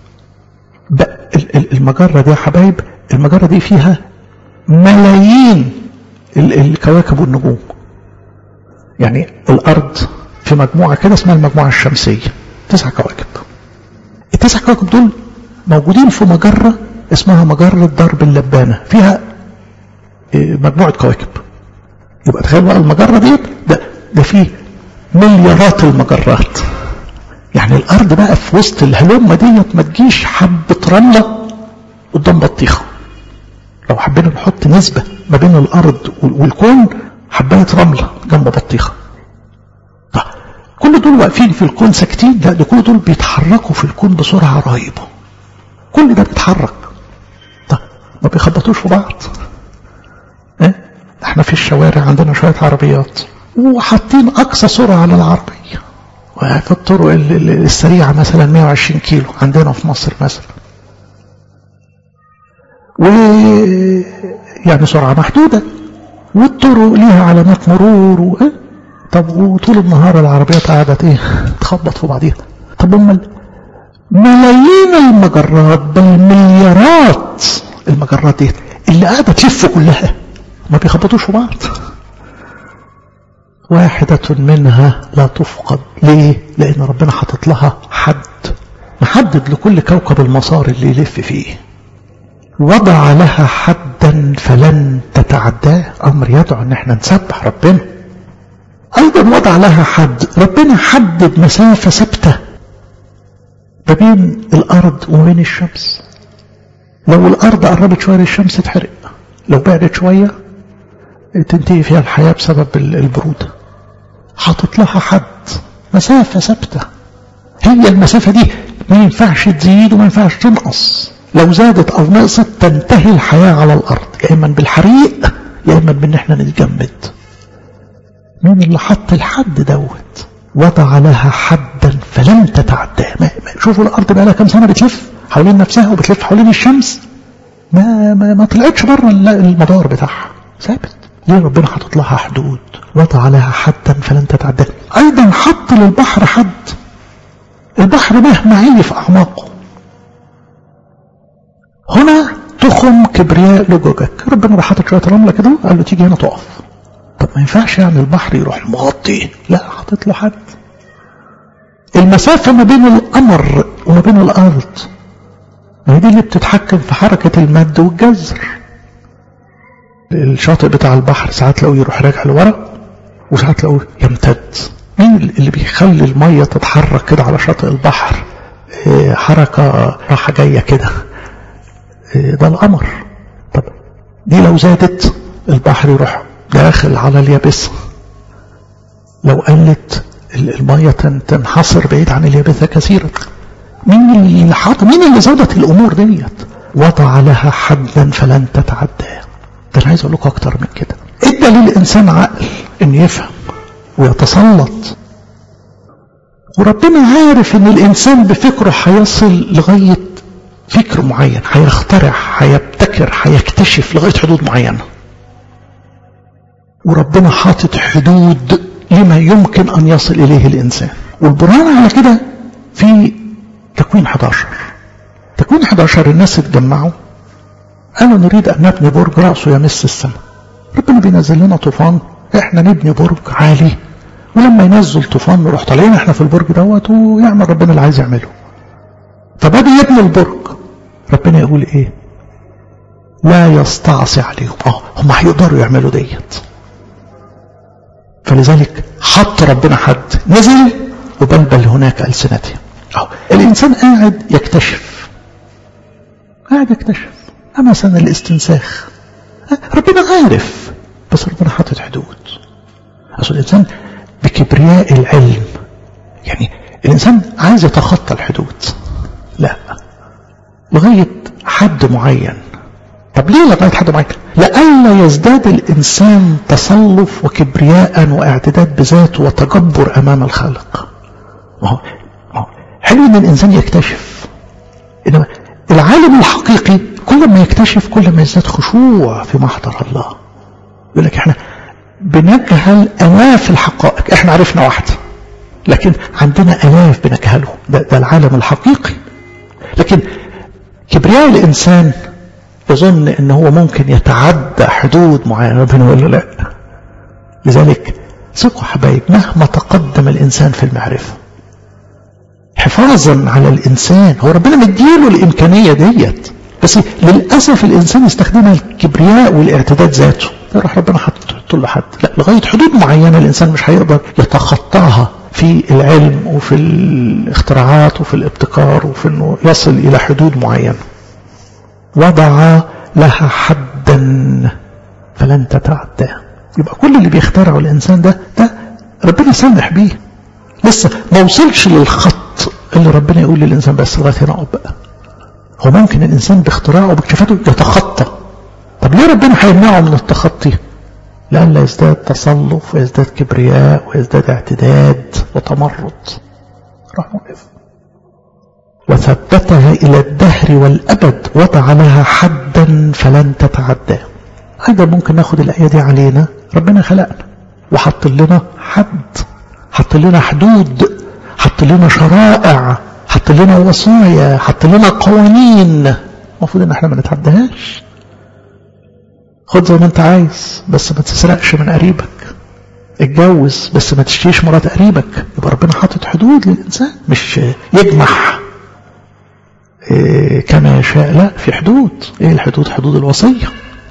المجرة دي يا حبايب المجرة دي فيها ملايين الكواكب والنجوم يعني الأرض في مجموعة كده اسمها المجموعة الشمسية تسع كواكب التسع كواكب دول موجودين في مجرة اسمها مجرة درب اللبانة فيها مجموعة كواكب يبقى تخيل بقى المجرة ديت ده, ده فيه مليارات المجرات يعني الأرض بقى في وسط الهلومة ديت ما تجيش حبة رملة قدام بطيخة لو حبينا نحط نسبة ما بين الأرض والكون حباية رملة جنب بطيخة طيب كل دول واقفين في الكون ساكتين لا ده كل دول بيتحركوا في الكون بسرعة رهيبة كل ده بيتحرك طيب ما بيخبطوش في بعض اه؟ احنا في الشوارع عندنا شوية عربيات وحاطين أقصى سرعة على العربية وفي الطرق السريعة مثلا 120 كيلو عندنا في مصر مثلا و يعني سرعة محدودة والطرق ليها علامات مرور و... طب وطول النهار العربيات قاعدة ايه تخبط في بعضيها طب امال ملايين المجرات بل مليارات المجرات دي اللي قاعدة تلف كلها ما بيخبطوش في بعض واحدة منها لا تفقد ليه لان ربنا حاطط لها حد محدد لكل كوكب المسار اللي يلف فيه وضع لها حدا فلن تتعداه امر يدعو ان احنا نسبح ربنا ايضا وضع لها حد ربنا حدد مسافة ثابتة ما بين الارض وما بين الشمس لو الارض قربت شوية للشمس تحرق لو بعدت شوية تنتهي فيها الحياة بسبب البرودة حاطط لها حد مسافة ثابتة هي المسافة دي ما ينفعش تزيد وما ينفعش تنقص لو زادت او نقصت تنتهي الحياة على الارض يا اما بالحريق يا اما بان احنا نتجمد مين اللي حط الحد دوت وضع لها حدا فلم تتعداه ما ما شوفوا الارض بقى لها كام سنه بتلف حوالين نفسها وبتلف حوالين الشمس ما ما, ما طلعتش بره المدار بتاعها ثابت ليه ربنا حاطط لها حدود وضع لها حدا فلن تتعداه ايضا حط للبحر حد البحر مهما عالي في اعماقه هنا تخم كبرياء لجوجك ربنا راح حاطط شويه رمله كده قال له تيجي هنا تقف طب ما ينفعش يعني البحر يروح مغطي لا حاطط له حد المسافه ما بين القمر وما بين الارض ما هي دي اللي بتتحكم في حركه المد والجزر الشاطئ بتاع البحر ساعات تلاقوه يروح راجع لورا وساعات تلاقوه يمتد مين اللي بيخلي الميه تتحرك كده على شاطئ البحر حركة راحة جاية كده ده القمر طب دي لو زادت البحر يروح داخل على اليابسة لو قلت المية تنحصر بعيد عن اليابسة كثيرا مين اللي حط مين اللي زودت الامور ديت وضع لها حدا فلن تتعداه ده انا عايز اقول لكم اكتر من كده ادى للانسان عقل ان يفهم ويتسلط وربنا عارف ان الانسان بفكره هيصل لغايه فكر معين هيخترع هيبتكر هيكتشف لغايه حدود معينه وربنا حاطط حدود لما يمكن ان يصل اليه الانسان والبرهان على كده في تكوين 11 تكوين 11 الناس اتجمعوا قالوا نريد ان نبني برج راسه يمس السماء ربنا بينزل لنا طوفان احنا نبني برج عالي ولما ينزل طوفان نروح طالعين احنا في البرج دوت ويعمل ربنا اللي عايز يعمله فبدأ يبني البرج ربنا يقول ايه لا يستعصي عليهم اه هم هيقدروا يعملوا ديت فلذلك حط ربنا حد نزل وبلبل هناك ألسنتهم أو الإنسان قاعد يكتشف قاعد يكتشف مثلا الاستنساخ ربنا عارف بس ربنا حاطط حدود أصل الإنسان بكبرياء العلم يعني الإنسان عايز يتخطى الحدود لا لغاية حد معين طب ليه لغاية حد معين لئلا يزداد الإنسان تصلف وكبرياء واعتداد بذاته وتجبر أمام الخالق ما هو حلو ان الانسان يكتشف انما العالم الحقيقي كل ما يكتشف كل ما يزداد خشوع في محضر الله يقول لك احنا بنجهل الاف الحقائق احنا عرفنا واحده لكن عندنا الاف بنجهله ده, ده العالم الحقيقي لكن كبرياء الانسان يظن ان هو ممكن يتعدى حدود معينه ربنا يقول له لا لذلك ثقوا حبايب مهما تقدم الانسان في المعرفه حفاظا على الإنسان هو ربنا مديله الإمكانية ديت بس للأسف الإنسان يستخدمها الكبرياء والاعتداد ذاته راح ربنا حط له حد لا لغاية حدود معينة الإنسان مش هيقدر يتخطاها في العلم وفي الاختراعات وفي الابتكار وفي انه يصل الى حدود معينة وضع لها حدا فلن تتعدى يبقى كل اللي بيخترعه الانسان ده ده ربنا سامح بيه لسه ما وصلش للخط اللي ربنا يقول للإنسان بس لغاية هنا اقعد بقى هو ممكن الإنسان باختراعه وباكتشافاته يتخطى طب ليه ربنا هيمنعه من التخطي لأن لا يزداد تصلف ويزداد كبرياء ويزداد اعتداد وتمرد راح موقف وثبتها إلى الدهر والأبد وضع لها حدا فلن تتعدى أيضا ممكن ناخد الآية دي علينا ربنا خلقنا وحط لنا حد حط لنا حدود حط لنا شرائع حط لنا وصايا حط لنا قوانين المفروض ان احنا ما نتعدهاش خد زي ما انت عايز بس ما تسرقش من قريبك اتجوز بس ما تشتيش مرات قريبك يبقى ربنا حاطط حدود للانسان مش يجمح إيه كما يشاء لا في حدود ايه الحدود حدود الوصيه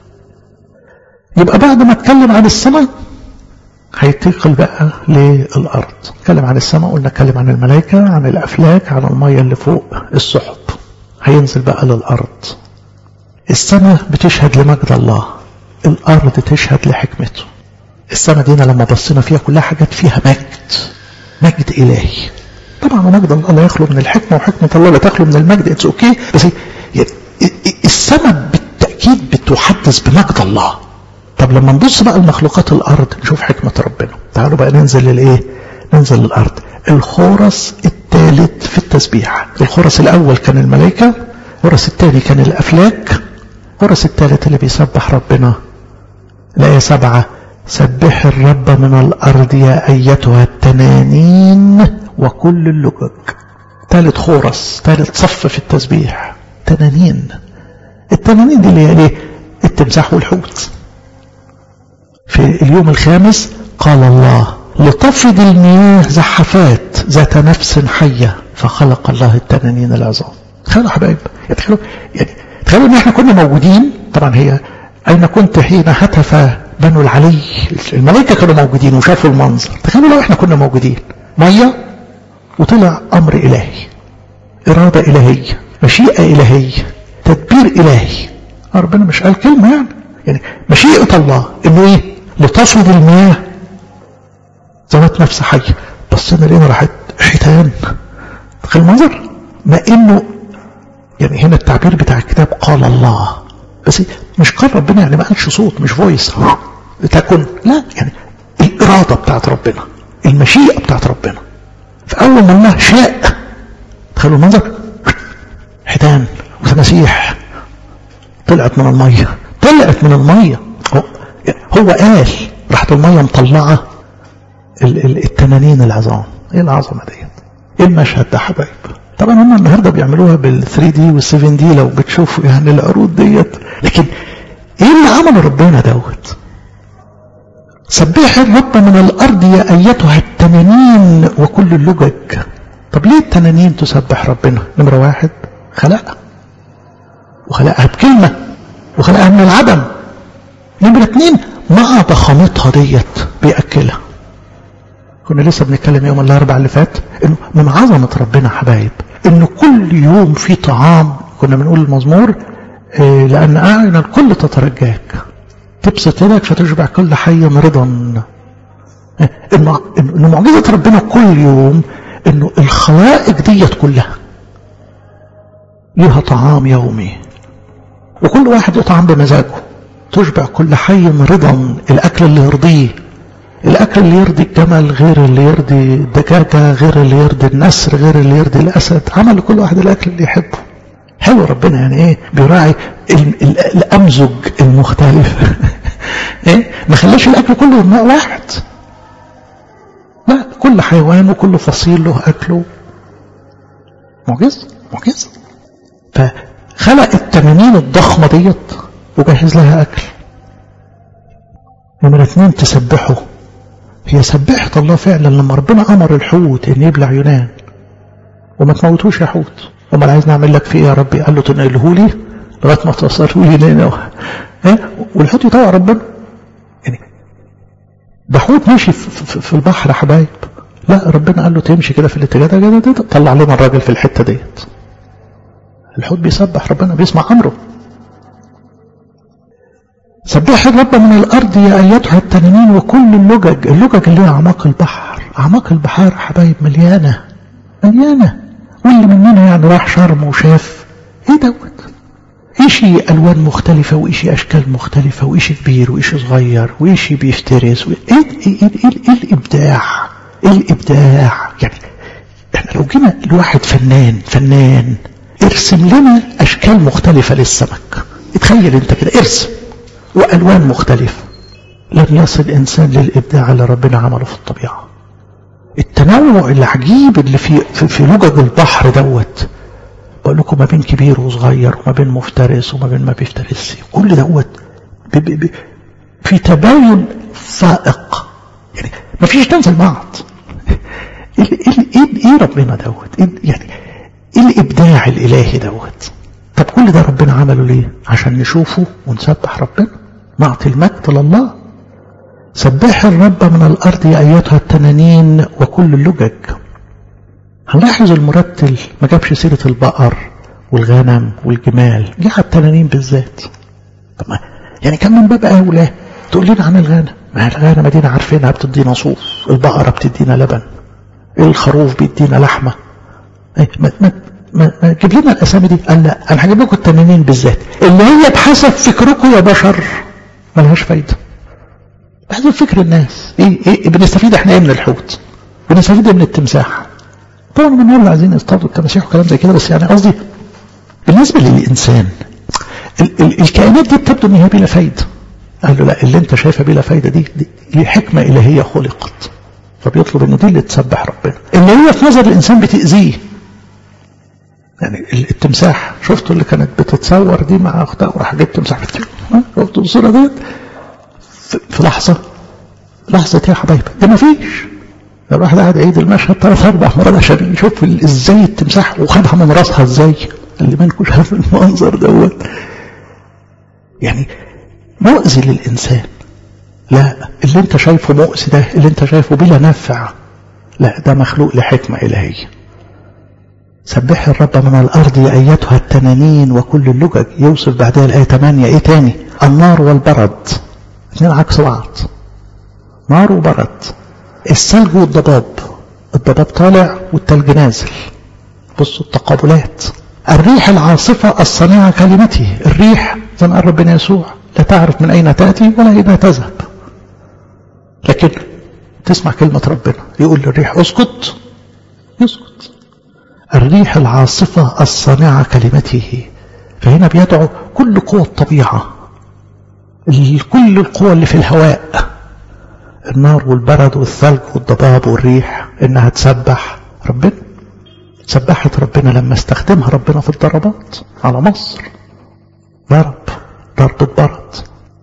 يبقى بعد ما اتكلم عن السماء هيتقل بقى للأرض اتكلم عن السماء قلنا اتكلم عن الملائكة عن الأفلاك عن المية اللي فوق السحب هينزل بقى للأرض السماء بتشهد لمجد الله الأرض تشهد لحكمته السماء دينا لما بصينا فيها كلها حاجات فيها مجد مجد إلهي طبعا مجد الله لا يخلو من الحكمة وحكمة الله لا تخلو من المجد اتس اوكي بس السماء بالتأكيد بتحدث بمجد الله طب لما نبص بقى لمخلوقات الارض نشوف حكمة ربنا تعالوا بقى ننزل للايه ننزل للارض الخورس الثالث في التسبيح الخورس الاول كان الملائكة الخورس الثاني كان الافلاك الخورس الثالث اللي بيسبح ربنا الآية سبعة سبح الرب من الأرض يا أيتها التنانين وكل اللجج ثالث خورس ثالث صف في التسبيح تنانين التنانين دي اللي هي ايه التمساح والحوت في اليوم الخامس قال الله لتفرض المياه زحفات ذات نفس حية فخلق الله التنانين العظام تخيلوا حبايب تخيلوا يعني تخيلوا ان احنا كنا موجودين طبعا هي اين كنت حين هتف بنو العلي الملائكة كانوا موجودين وشافوا المنظر تخيلوا لو احنا كنا موجودين مية وطلع امر الهي إرادة إلهية مشيئة إلهية تدبير إلهي ربنا مش قال كلمة يعني يعني مشيئة الله إنه إيه لتصد المياه ذات نفس حية بصينا لقينا راحت حيتان تخيل المنظر ما إنه يعني هنا التعبير بتاع الكتاب قال الله بس مش قال ربنا يعني ما قالش صوت مش فويس تكن لا يعني الإرادة بتاعت ربنا المشيئة بتاعت ربنا فأول ما الله شاء تخيلوا المنظر حيتان وتماسيح طلعت من المية طلعت من المية هو, هو قال راحت المية مطلعة التنانين العظام ايه العظمة ديت ايه المشهد ده حبايب طبعا هم النهارده بيعملوها بال 3 دي وال 7 دي لو بتشوفوا يعني العروض ديت لكن ايه اللي عمله ربنا دوت سبح الرب من الارض يا ايتها التنانين وكل اللجج طب ليه التنانين تسبح ربنا نمره واحد خلقها وخلقها بكلمه وخلقها من العدم نمره اتنين مع ضخامتها ديت بياكلها كنا لسه بنتكلم يوم الاربعاء اللي فات انه من عظمه ربنا حبايب انه كل يوم في طعام كنا بنقول المزمور إيه لان اعين الكل تترجاك تبسط يدك فتشبع كل حي رضا إيه انه انه معجزه ربنا كل يوم انه الخلائق ديت كلها ليها طعام يومي وكل واحد يطعم بمزاجه تشبع كل حي رضا الاكل اللي يرضيه الاكل اللي يرضي الجمل غير اللي يرضي الدجاجه غير اللي يرضي النسر غير اللي يرضي الاسد عمل لكل واحد الاكل اللي يحبه حلو ربنا يعني ايه بيراعي الامزج المختلف ايه ما خلاش الاكل كله نوع واحد لا كل حيوان وكل فصيل له اكله معجزه معجزه فخلق التنانين الضخمه ديت وجهز لها اكل نمرة اثنين تسبحه هي سبحة الله فعلا لما ربنا أمر الحوت إن يبلع يونان وما تموتوش يا حوت امال عايز نعمل لك في ايه يا ربي قال له تنقله لي لغايه ما توصله لي نينوى ها والحوت يطوع ربنا يعني ده حوت مشي في, في البحر يا حبايب لا ربنا قال له تمشي كده في الاتجاه ده كده طلع لنا الراجل في الحته ديت الحوت بيسبح ربنا بيسمع امره سبح الرب من الارض يا ايتها التنانين وكل اللجج اللجج اللي هي اعماق البحر اعماق البحار حبايب مليانه مليانه واللي مننا يعني راح شرم وشاف ايه دوت ايشي الوان مختلفة وايشي اشكال مختلفة وايشي كبير وايشي صغير وايشي بيفترس ايه, إيه, إيه, إيه, إيه الابداع ايه الابداع يعني احنا لو جينا لواحد فنان فنان ارسم لنا اشكال مختلفة للسمك اتخيل انت كده ارسم والوان مختلفة لن يصل انسان للابداع اللي ربنا عمله في الطبيعه التنوع العجيب اللي في في, في لجج البحر دوت بقول لكم ما بين كبير وصغير وما بين مفترس وما بين ما بيفترسش كل دوت بي بي بي في تباين فائق يعني ما فيش تنزل بعض ايه ايه ايه ربنا دوت إيه يعني ايه الابداع الالهي دوت طب كل ده ربنا عمله ليه عشان نشوفه ونسبح ربنا نعطي المجد لله سبح الرب من الأرض يا أيتها التنانين وكل اللجج هنلاحظ المرتل ما جابش سيرة البقر والغنم والجمال جه على التنانين بالذات طب ما يعني كان من باب أولى تقول لنا عن الغنم ما الغنم دينا عارفينها بتدينا صوف البقرة بتدينا لبن الخروف بيدينا لحمة ما, ما, ما, ما جيب لنا الأسامي دي قال لا أنا هجيب لكم التنانين بالذات اللي هي بحسب فكركم يا بشر ملهاش فايده بحسب فكر الناس ايه ايه بنستفيد احنا ايه من الحوت بنستفيد ايه من التمساح طبعا من اللي عايزين يصطادوا التماسيح وكلام زي كده بس يعني قصدي بالنسبه للانسان ال ال الكائنات دي بتبدو ان هي بلا فايده قال له لا اللي انت شايفها بلا فايده دي, دي, دي حكمه الهيه خلقت فبيطلب انه دي اللي تسبح ربنا اللي هي في نظر الانسان بتاذيه يعني التمساح شفتوا اللي كانت بتتصور دي مع اختها وراح جبت تمساح شفتوا الصوره ديت في لحظة لحظة يا حبايبي ده ما فيش الواحد قاعد يعيد المشهد ثلاث اربع مرات عشان يشوف ازاي التمساح وخدها من راسها ازاي اللي منكم شاف المنظر دوت يعني مؤذي للانسان لا اللي انت شايفه مؤذي ده اللي انت شايفه بلا نفع لا ده مخلوق لحكمة إلهية سبح الرب من الأرض يا أيتها التنانين وكل اللجج يوصف بعدها الآية 8 إيه تاني النار والبرد اثنين عكس بعض نار وبرد الثلج والضباب الضباب طالع والتلج نازل بصوا التقابلات الريح العاصفة الصانعة كلمته الريح زي ما قال ربنا يسوع لا تعرف من أين تأتي ولا أين تذهب لكن تسمع كلمة ربنا يقول للريح اسكت يسكت الريح العاصفة الصانعة كلمته فهنا بيدعو كل قوى الطبيعة كل القوى اللي في الهواء النار والبرد والثلج والضباب والريح انها تسبح ربنا سبحت ربنا لما استخدمها ربنا في الضربات على مصر ضرب ضربة برد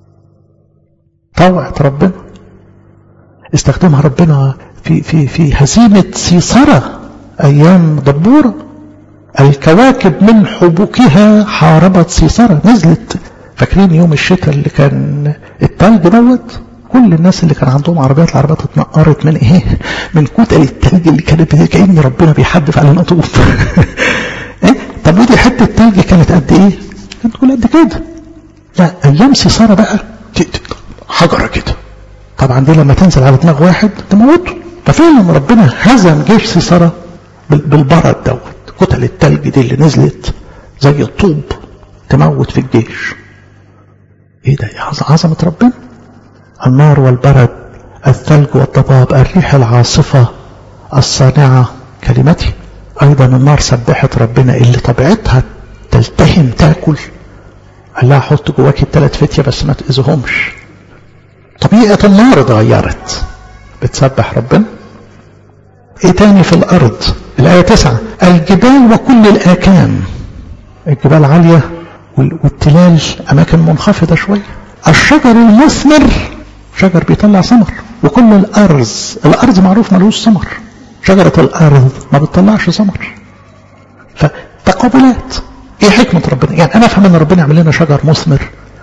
طوعت ربنا استخدمها ربنا في في في هزيمة سيسرة أيام دبورة الكواكب من حبوكها حاربت سيسرة نزلت فاكرين يوم الشتاء اللي كان التلج دوت كل الناس اللي كان عندهم عربيات العربيات اتنقرت من ايه من كتل التلج اللي كانت كأن ربنا بيحدف علينا طوب ايه طب ودي حته تلج كانت قد ايه كانت كل قد كده لا ايام سيساره بقى حجره كده طبعا دي لما تنزل على دماغ واحد تموته ففعلا ربنا هزم جيش سيساره بالبرد دوت كتل التلج دي اللي نزلت زي الطوب تموت في الجيش ايه ده يا عظمه ربنا النار والبرد الثلج والضباب الريح العاصفة الصانعة كلمتي أيضا النار سبحت ربنا اللي طبيعتها تلتهم تاكل قال لها حط جواك الثلاث فتية بس ما تأذيهمش طبيعة النار اتغيرت بتسبح ربنا ايه تاني في الارض الآية تسعة الجبال وكل الآكام الجبال عالية والتلال أماكن منخفضة شوية الشجر المثمر شجر بيطلع ثمر وكل الأرز الأرز معروف ملوش ثمر شجرة الأرض ما بتطلعش ثمر فتقابلات ايه حكمة ربنا يعني انا افهم ان ربنا يعمل لنا شجر مثمر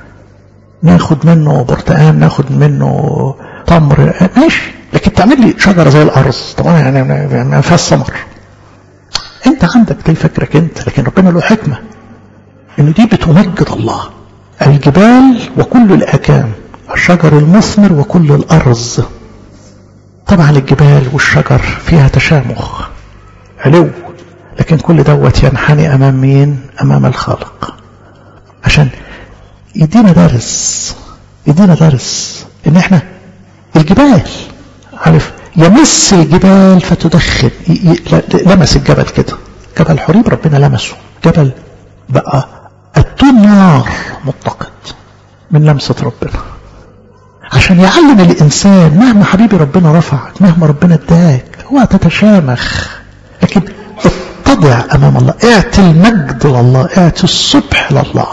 ناخد منه برتقان ناخد منه تمر ماشي لكن تعمل لي شجرة زي الأرز طبعا يعني ما فيهاش ثمر انت عندك دي فكرك انت لكن ربنا له حكمة انه دي بتمجد الله الجبال وكل الأكام الشجر المثمر وكل الأرز طبعا الجبال والشجر فيها تشامخ علو لكن كل دوت ينحني أمام مين أمام الخالق عشان يدينا درس يدينا درس ان احنا الجبال عارف يمس الجبال فتدخن لمس الجبل كده جبل حريب ربنا لمسه جبل بقى التون نار متقد من لمسة ربنا عشان يعلم الإنسان مهما حبيبي ربنا رفعك مهما ربنا اداك اوعى تتشامخ لكن اتضع أمام الله اعطي المجد لله اعطي الصبح لله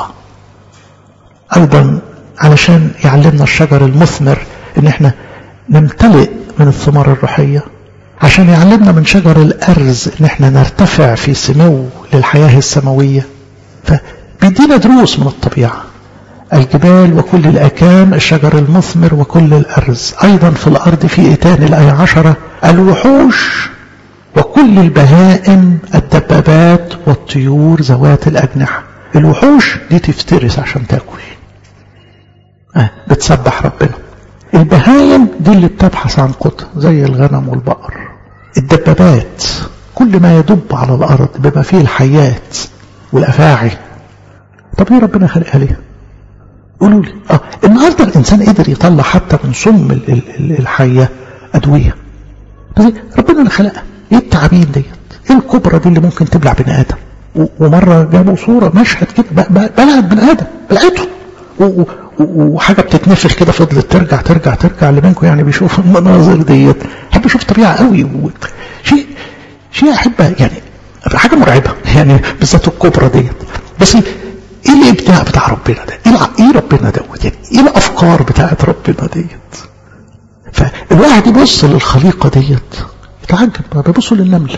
أيضا علشان يعلمنا الشجر المثمر ان احنا نمتلئ من الثمار الروحية عشان يعلمنا من شجر الأرز ان احنا نرتفع في سمو للحياة السماوية فبيدينا دروس من الطبيعة الجبال وكل الأكام الشجر المثمر وكل الأرز أيضا في الأرض في إيتان الآية عشرة الوحوش وكل البهائم الدبابات والطيور ذوات الأجنحة الوحوش دي تفترس عشان تاكل آه بتسبح ربنا البهايم دي اللي بتبحث عن قطة زي الغنم والبقر الدبابات كل ما يدب على الأرض بما فيه الحيات والأفاعي طب ليه ربنا خلقها ليه قولوا لي اه النهارده الانسان قدر يطلع حتى من سم ال ال الحيه ادويه بس ربنا اللي خلقها ايه التعابين ديت ايه الكبرى دي اللي ممكن تبلع بني ادم ومره جابوا صوره مشهد كده بلعت بني ادم بلعته وحاجه بتتنفخ كده فضلت ترجع ترجع ترجع اللي منكم يعني بيشوف المناظر ديت احب اشوف طبيعه قوي شيء شيء احب يعني حاجه مرعبه يعني بالذات الكبرى ديت بس ايه الابداع بتاع ربنا ده ايه, ايه ربنا دوت يعني ايه الافكار بتاعت ربنا ديت فالواحد يبص للخليقه ديت يتعجب بيبصوا للنمله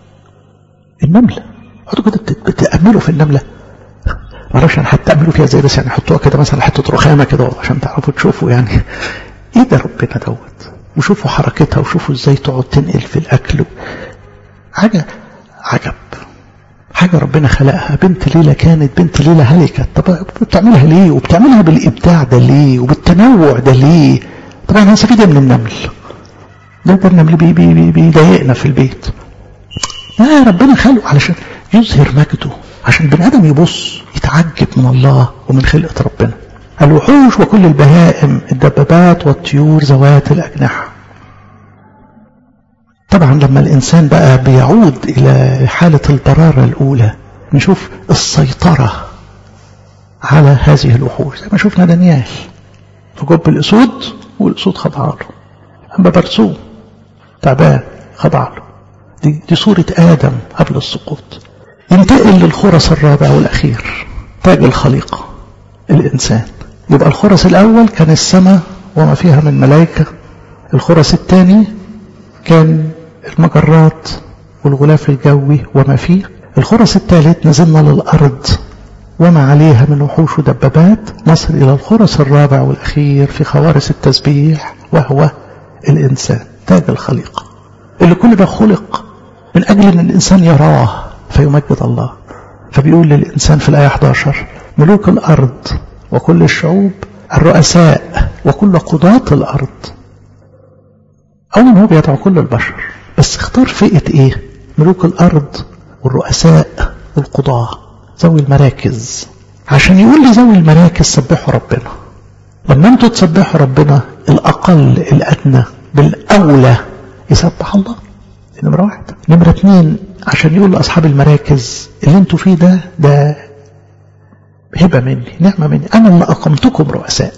النمله حطوا كده بتأملوا في النمله معرفش يعني هتأملوا فيها زي بس يعني حطوها كده مثلا حته رخامه كده عشان تعرفوا تشوفوا يعني ايه ده ربنا دوت وشوفوا حركتها وشوفوا ازاي تقعد تنقل في الاكل حاجه عجب حاجة ربنا خلقها بنت ليلى كانت بنت ليلى هلكت طب بتعملها ليه وبتعملها بالإبداع ده ليه وبالتنوع ده ليه طبعا هنستفيد من النمل ده ده النمل بي بي بي بيضايقنا في البيت لا ربنا خلقه علشان يظهر مجده عشان البني ادم يبص يتعجب من الله ومن خلقة ربنا الوحوش وكل البهائم الدبابات والطيور ذوات الأجنحة طبعا لما الإنسان بقى بيعود إلى حالة البرارة الأولى نشوف السيطرة على هذه الوحوش زي ما شفنا دانيال في جب الأسود والأسود خضع له أما برسوم تعبان خضع له دي, دي صورة آدم قبل السقوط ينتقل للخرس الرابع والأخير تاج الخليقة الإنسان يبقى الخرس الأول كان السماء وما فيها من ملائكة الخرس الثاني كان المجرات والغلاف الجوي وما فيه الخرس الثالث نزلنا للأرض وما عليها من وحوش ودبابات نصل إلى الخرس الرابع والأخير في خوارس التسبيح وهو الإنسان تاج الخليقة اللي كل ده خلق من أجل أن الإنسان يراه فيمجد الله فبيقول للإنسان في الآية 11 ملوك الأرض وكل الشعوب الرؤساء وكل قضاة الأرض أولا هو بيدعو كل البشر بس اختار فئة إيه ملوك الأرض والرؤساء والقضاة ذوي المراكز عشان يقول لي ذوي المراكز سبحوا ربنا لما انتوا تسبحوا ربنا الأقل الأدنى بالأولى يسبح الله نمرة واحد نمرة اتنين عشان يقول لأصحاب المراكز اللي انتوا فيه ده ده هبة مني نعمة مني أنا اللي أقمتكم رؤساء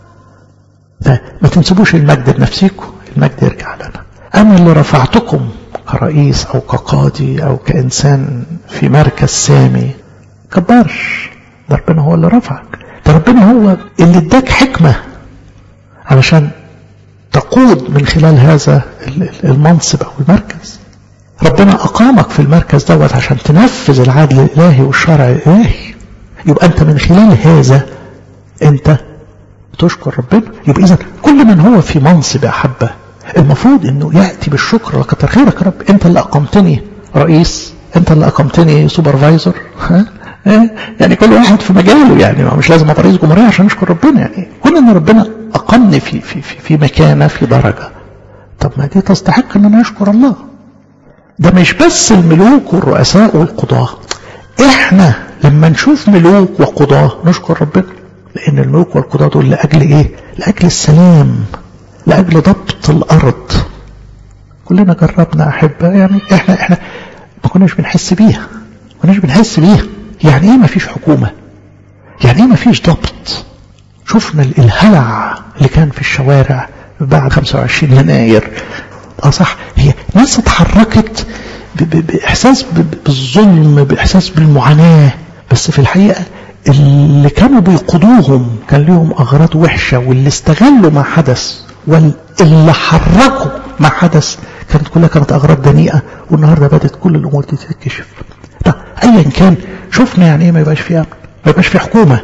فما تنسبوش المجد لنفسكم المجد يرجع لنا أنا اللي رفعتكم كرئيس أو كقاضي أو كإنسان في مركز سامي كبرش ده ربنا هو اللي رفعك ده ربنا هو اللي اداك حكمة علشان تقود من خلال هذا المنصب أو المركز ربنا أقامك في المركز دوت عشان تنفذ العدل الإلهي والشرع الإلهي يبقى أنت من خلال هذا أنت تشكر ربنا يبقى إذا كل من هو في منصب أحبه المفروض أنه يأتي بالشكر وكتر خيرك يا رب أنت اللي أقمتني رئيس أنت اللي أقمتني سوبرفايزر ها يعني كل واحد في مجاله يعني مش لازم ابقى رئيس جمهوريه عشان اشكر ربنا يعني كون ان ربنا اقمني في في في, في مكانه في درجه طب ما دي تستحق ان انا اشكر الله ده مش بس الملوك والرؤساء والقضاه احنا لما نشوف ملوك وقضاه نشكر ربنا لان الملوك والقضاه دول لاجل ايه لاجل السلام لاجل ضبط الارض كلنا جربنا احبه يعني احنا احنا ما كناش بنحس بيها ما كناش بنحس بيها يعني ايه ما فيش حكومة يعني ايه ما فيش ضبط شفنا الهلع اللي كان في الشوارع بعد 25 يناير اه صح هي ناس اتحركت باحساس بالظلم باحساس بالمعاناة بس في الحقيقة اللي كانوا بيقودوهم كان لهم اغراض وحشة واللي استغلوا ما حدث واللي حركوا ما حدث كانت كلها كانت اغراض دنيئة والنهاردة بدأت كل الامور دي تتكشف طب ايا كان شفنا يعني ايه ما يبقاش في امن ما يبقاش في حكومه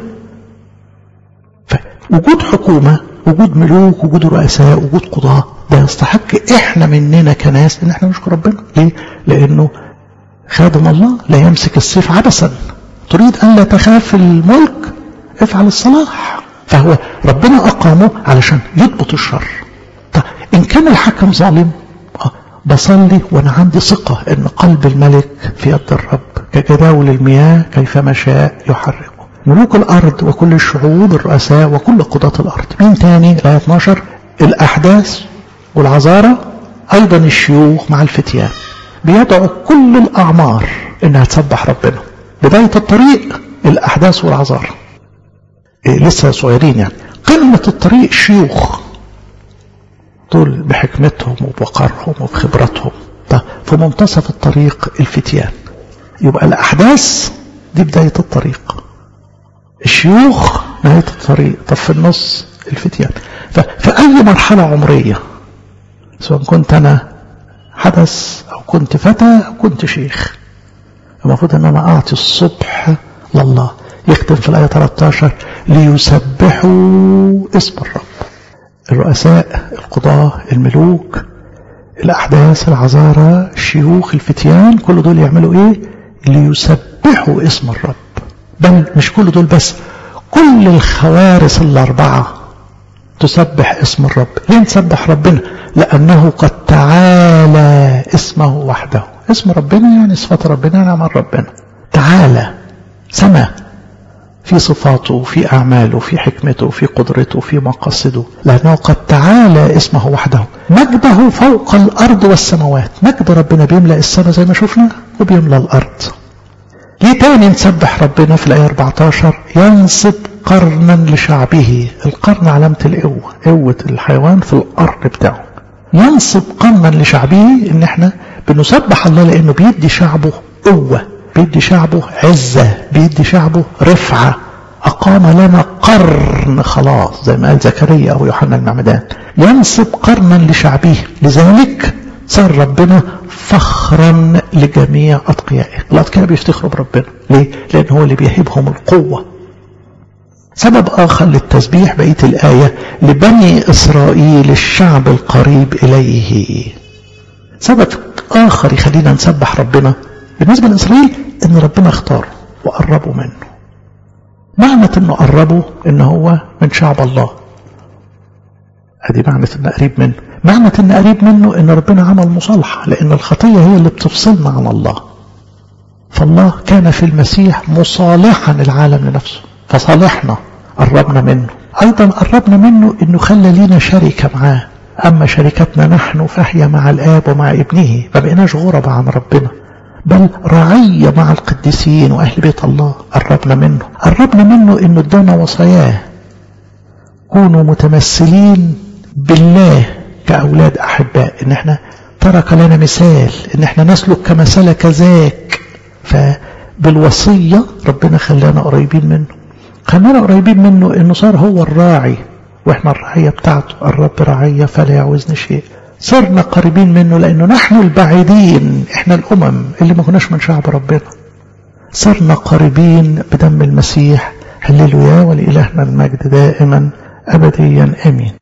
فوجود حكومه وجود ملوك وجود رؤساء وجود قضاه ده يستحق احنا مننا كناس ان احنا نشكر ربنا ليه لانه خادم الله لا يمسك السيف عبثا تريد ان لا تخاف الملك افعل الصلاح فهو ربنا اقامه علشان يضبط الشر طب ان كان الحكم ظالم بصلي وانا عندي ثقة ان قلب الملك في يد الرب كجداول المياه كيفما شاء يحركه ملوك الارض وكل الشعوب الرؤساء وكل قضاة الارض مين تاني الايه 12 الاحداث والعذارى ايضا الشيوخ مع الفتيان بيدعو كل الاعمار انها تسبح ربنا بداية الطريق الاحداث والعذارى إيه لسه صغيرين يعني قمة الطريق الشيوخ دول بحكمتهم وبوقارهم وبخبرتهم طب في منتصف الطريق الفتيان يبقى الأحداث دي بداية الطريق الشيوخ نهاية الطريق طب في النص الفتيان ففي أي مرحلة عمرية سواء كنت أنا حدث أو كنت فتى أو كنت شيخ المفروض أن أنا أعطي الصبح لله يختم في الآية 13 ليسبحوا اسم الرب الرؤساء القضاة الملوك الأحداث العذارى الشيوخ الفتيان كل دول يعملوا إيه ليسبحوا سبحوا اسم الرب بل مش كل دول بس كل الخوارث الأربعة تسبح اسم الرب ليه نسبح ربنا لأنه قد تعالى اسمه وحده اسم ربنا يعني صفات ربنا نعم ربنا تعالى سما في صفاته في أعماله في حكمته في قدرته في مقاصده لأنه قد تعالى اسمه وحده مجده فوق الأرض والسماوات مجد ربنا بيملأ السماء زي ما شفنا وبيملأ الأرض ليه تاني نسبح ربنا في الآية 14 ينصب قرنا لشعبه القرن علامة القوة قوة الحيوان في القرن بتاعه ينصب قرنا لشعبه ان احنا بنسبح الله لانه بيدي شعبه قوة بيدي شعبه عزة بيدي شعبه رفعة أقام لنا قرن خلاص زي ما قال زكريا أو يوحنا المعمدان ينصب قرنا لشعبه لذلك صار ربنا فخرا لجميع أتقيائه الأتقياء بيفتخروا بربنا ليه؟ لأن هو اللي بيهبهم القوة سبب آخر للتسبيح بقية الآية لبني إسرائيل الشعب القريب إليه سبب آخر يخلينا نسبح ربنا بالنسبة لإسرائيل إن ربنا اختاره وقربوا منه معنى إنه قربوا إن هو من شعب الله ادي معنى ان قريب منه معنى ان قريب منه ان ربنا عمل مصالحة لان الخطية هي اللي بتفصلنا عن الله فالله كان في المسيح مصالحا العالم لنفسه فصالحنا قربنا منه ايضا قربنا منه انه خلى لينا شركة معاه اما شركتنا نحن فهي مع الاب ومع ابنه ما بقيناش غربة عن ربنا بل رعية مع القديسين واهل بيت الله قربنا منه قربنا منه انه ادانا وصاياه كونوا متمثلين بالله كأولاد أحباء إن احنا ترك لنا مثال إن احنا نسلك كما سلك ذاك فبالوصية ربنا خلانا قريبين منه خلانا قريبين منه إنه صار هو الراعي وإحنا الرعية بتاعته الرب رعية فلا يعوزنا شيء صرنا قريبين منه لأنه نحن البعيدين إحنا الأمم اللي ما كناش من شعب ربنا صرنا قريبين بدم المسيح هللويا ولإلهنا المجد دائما أبديا آمين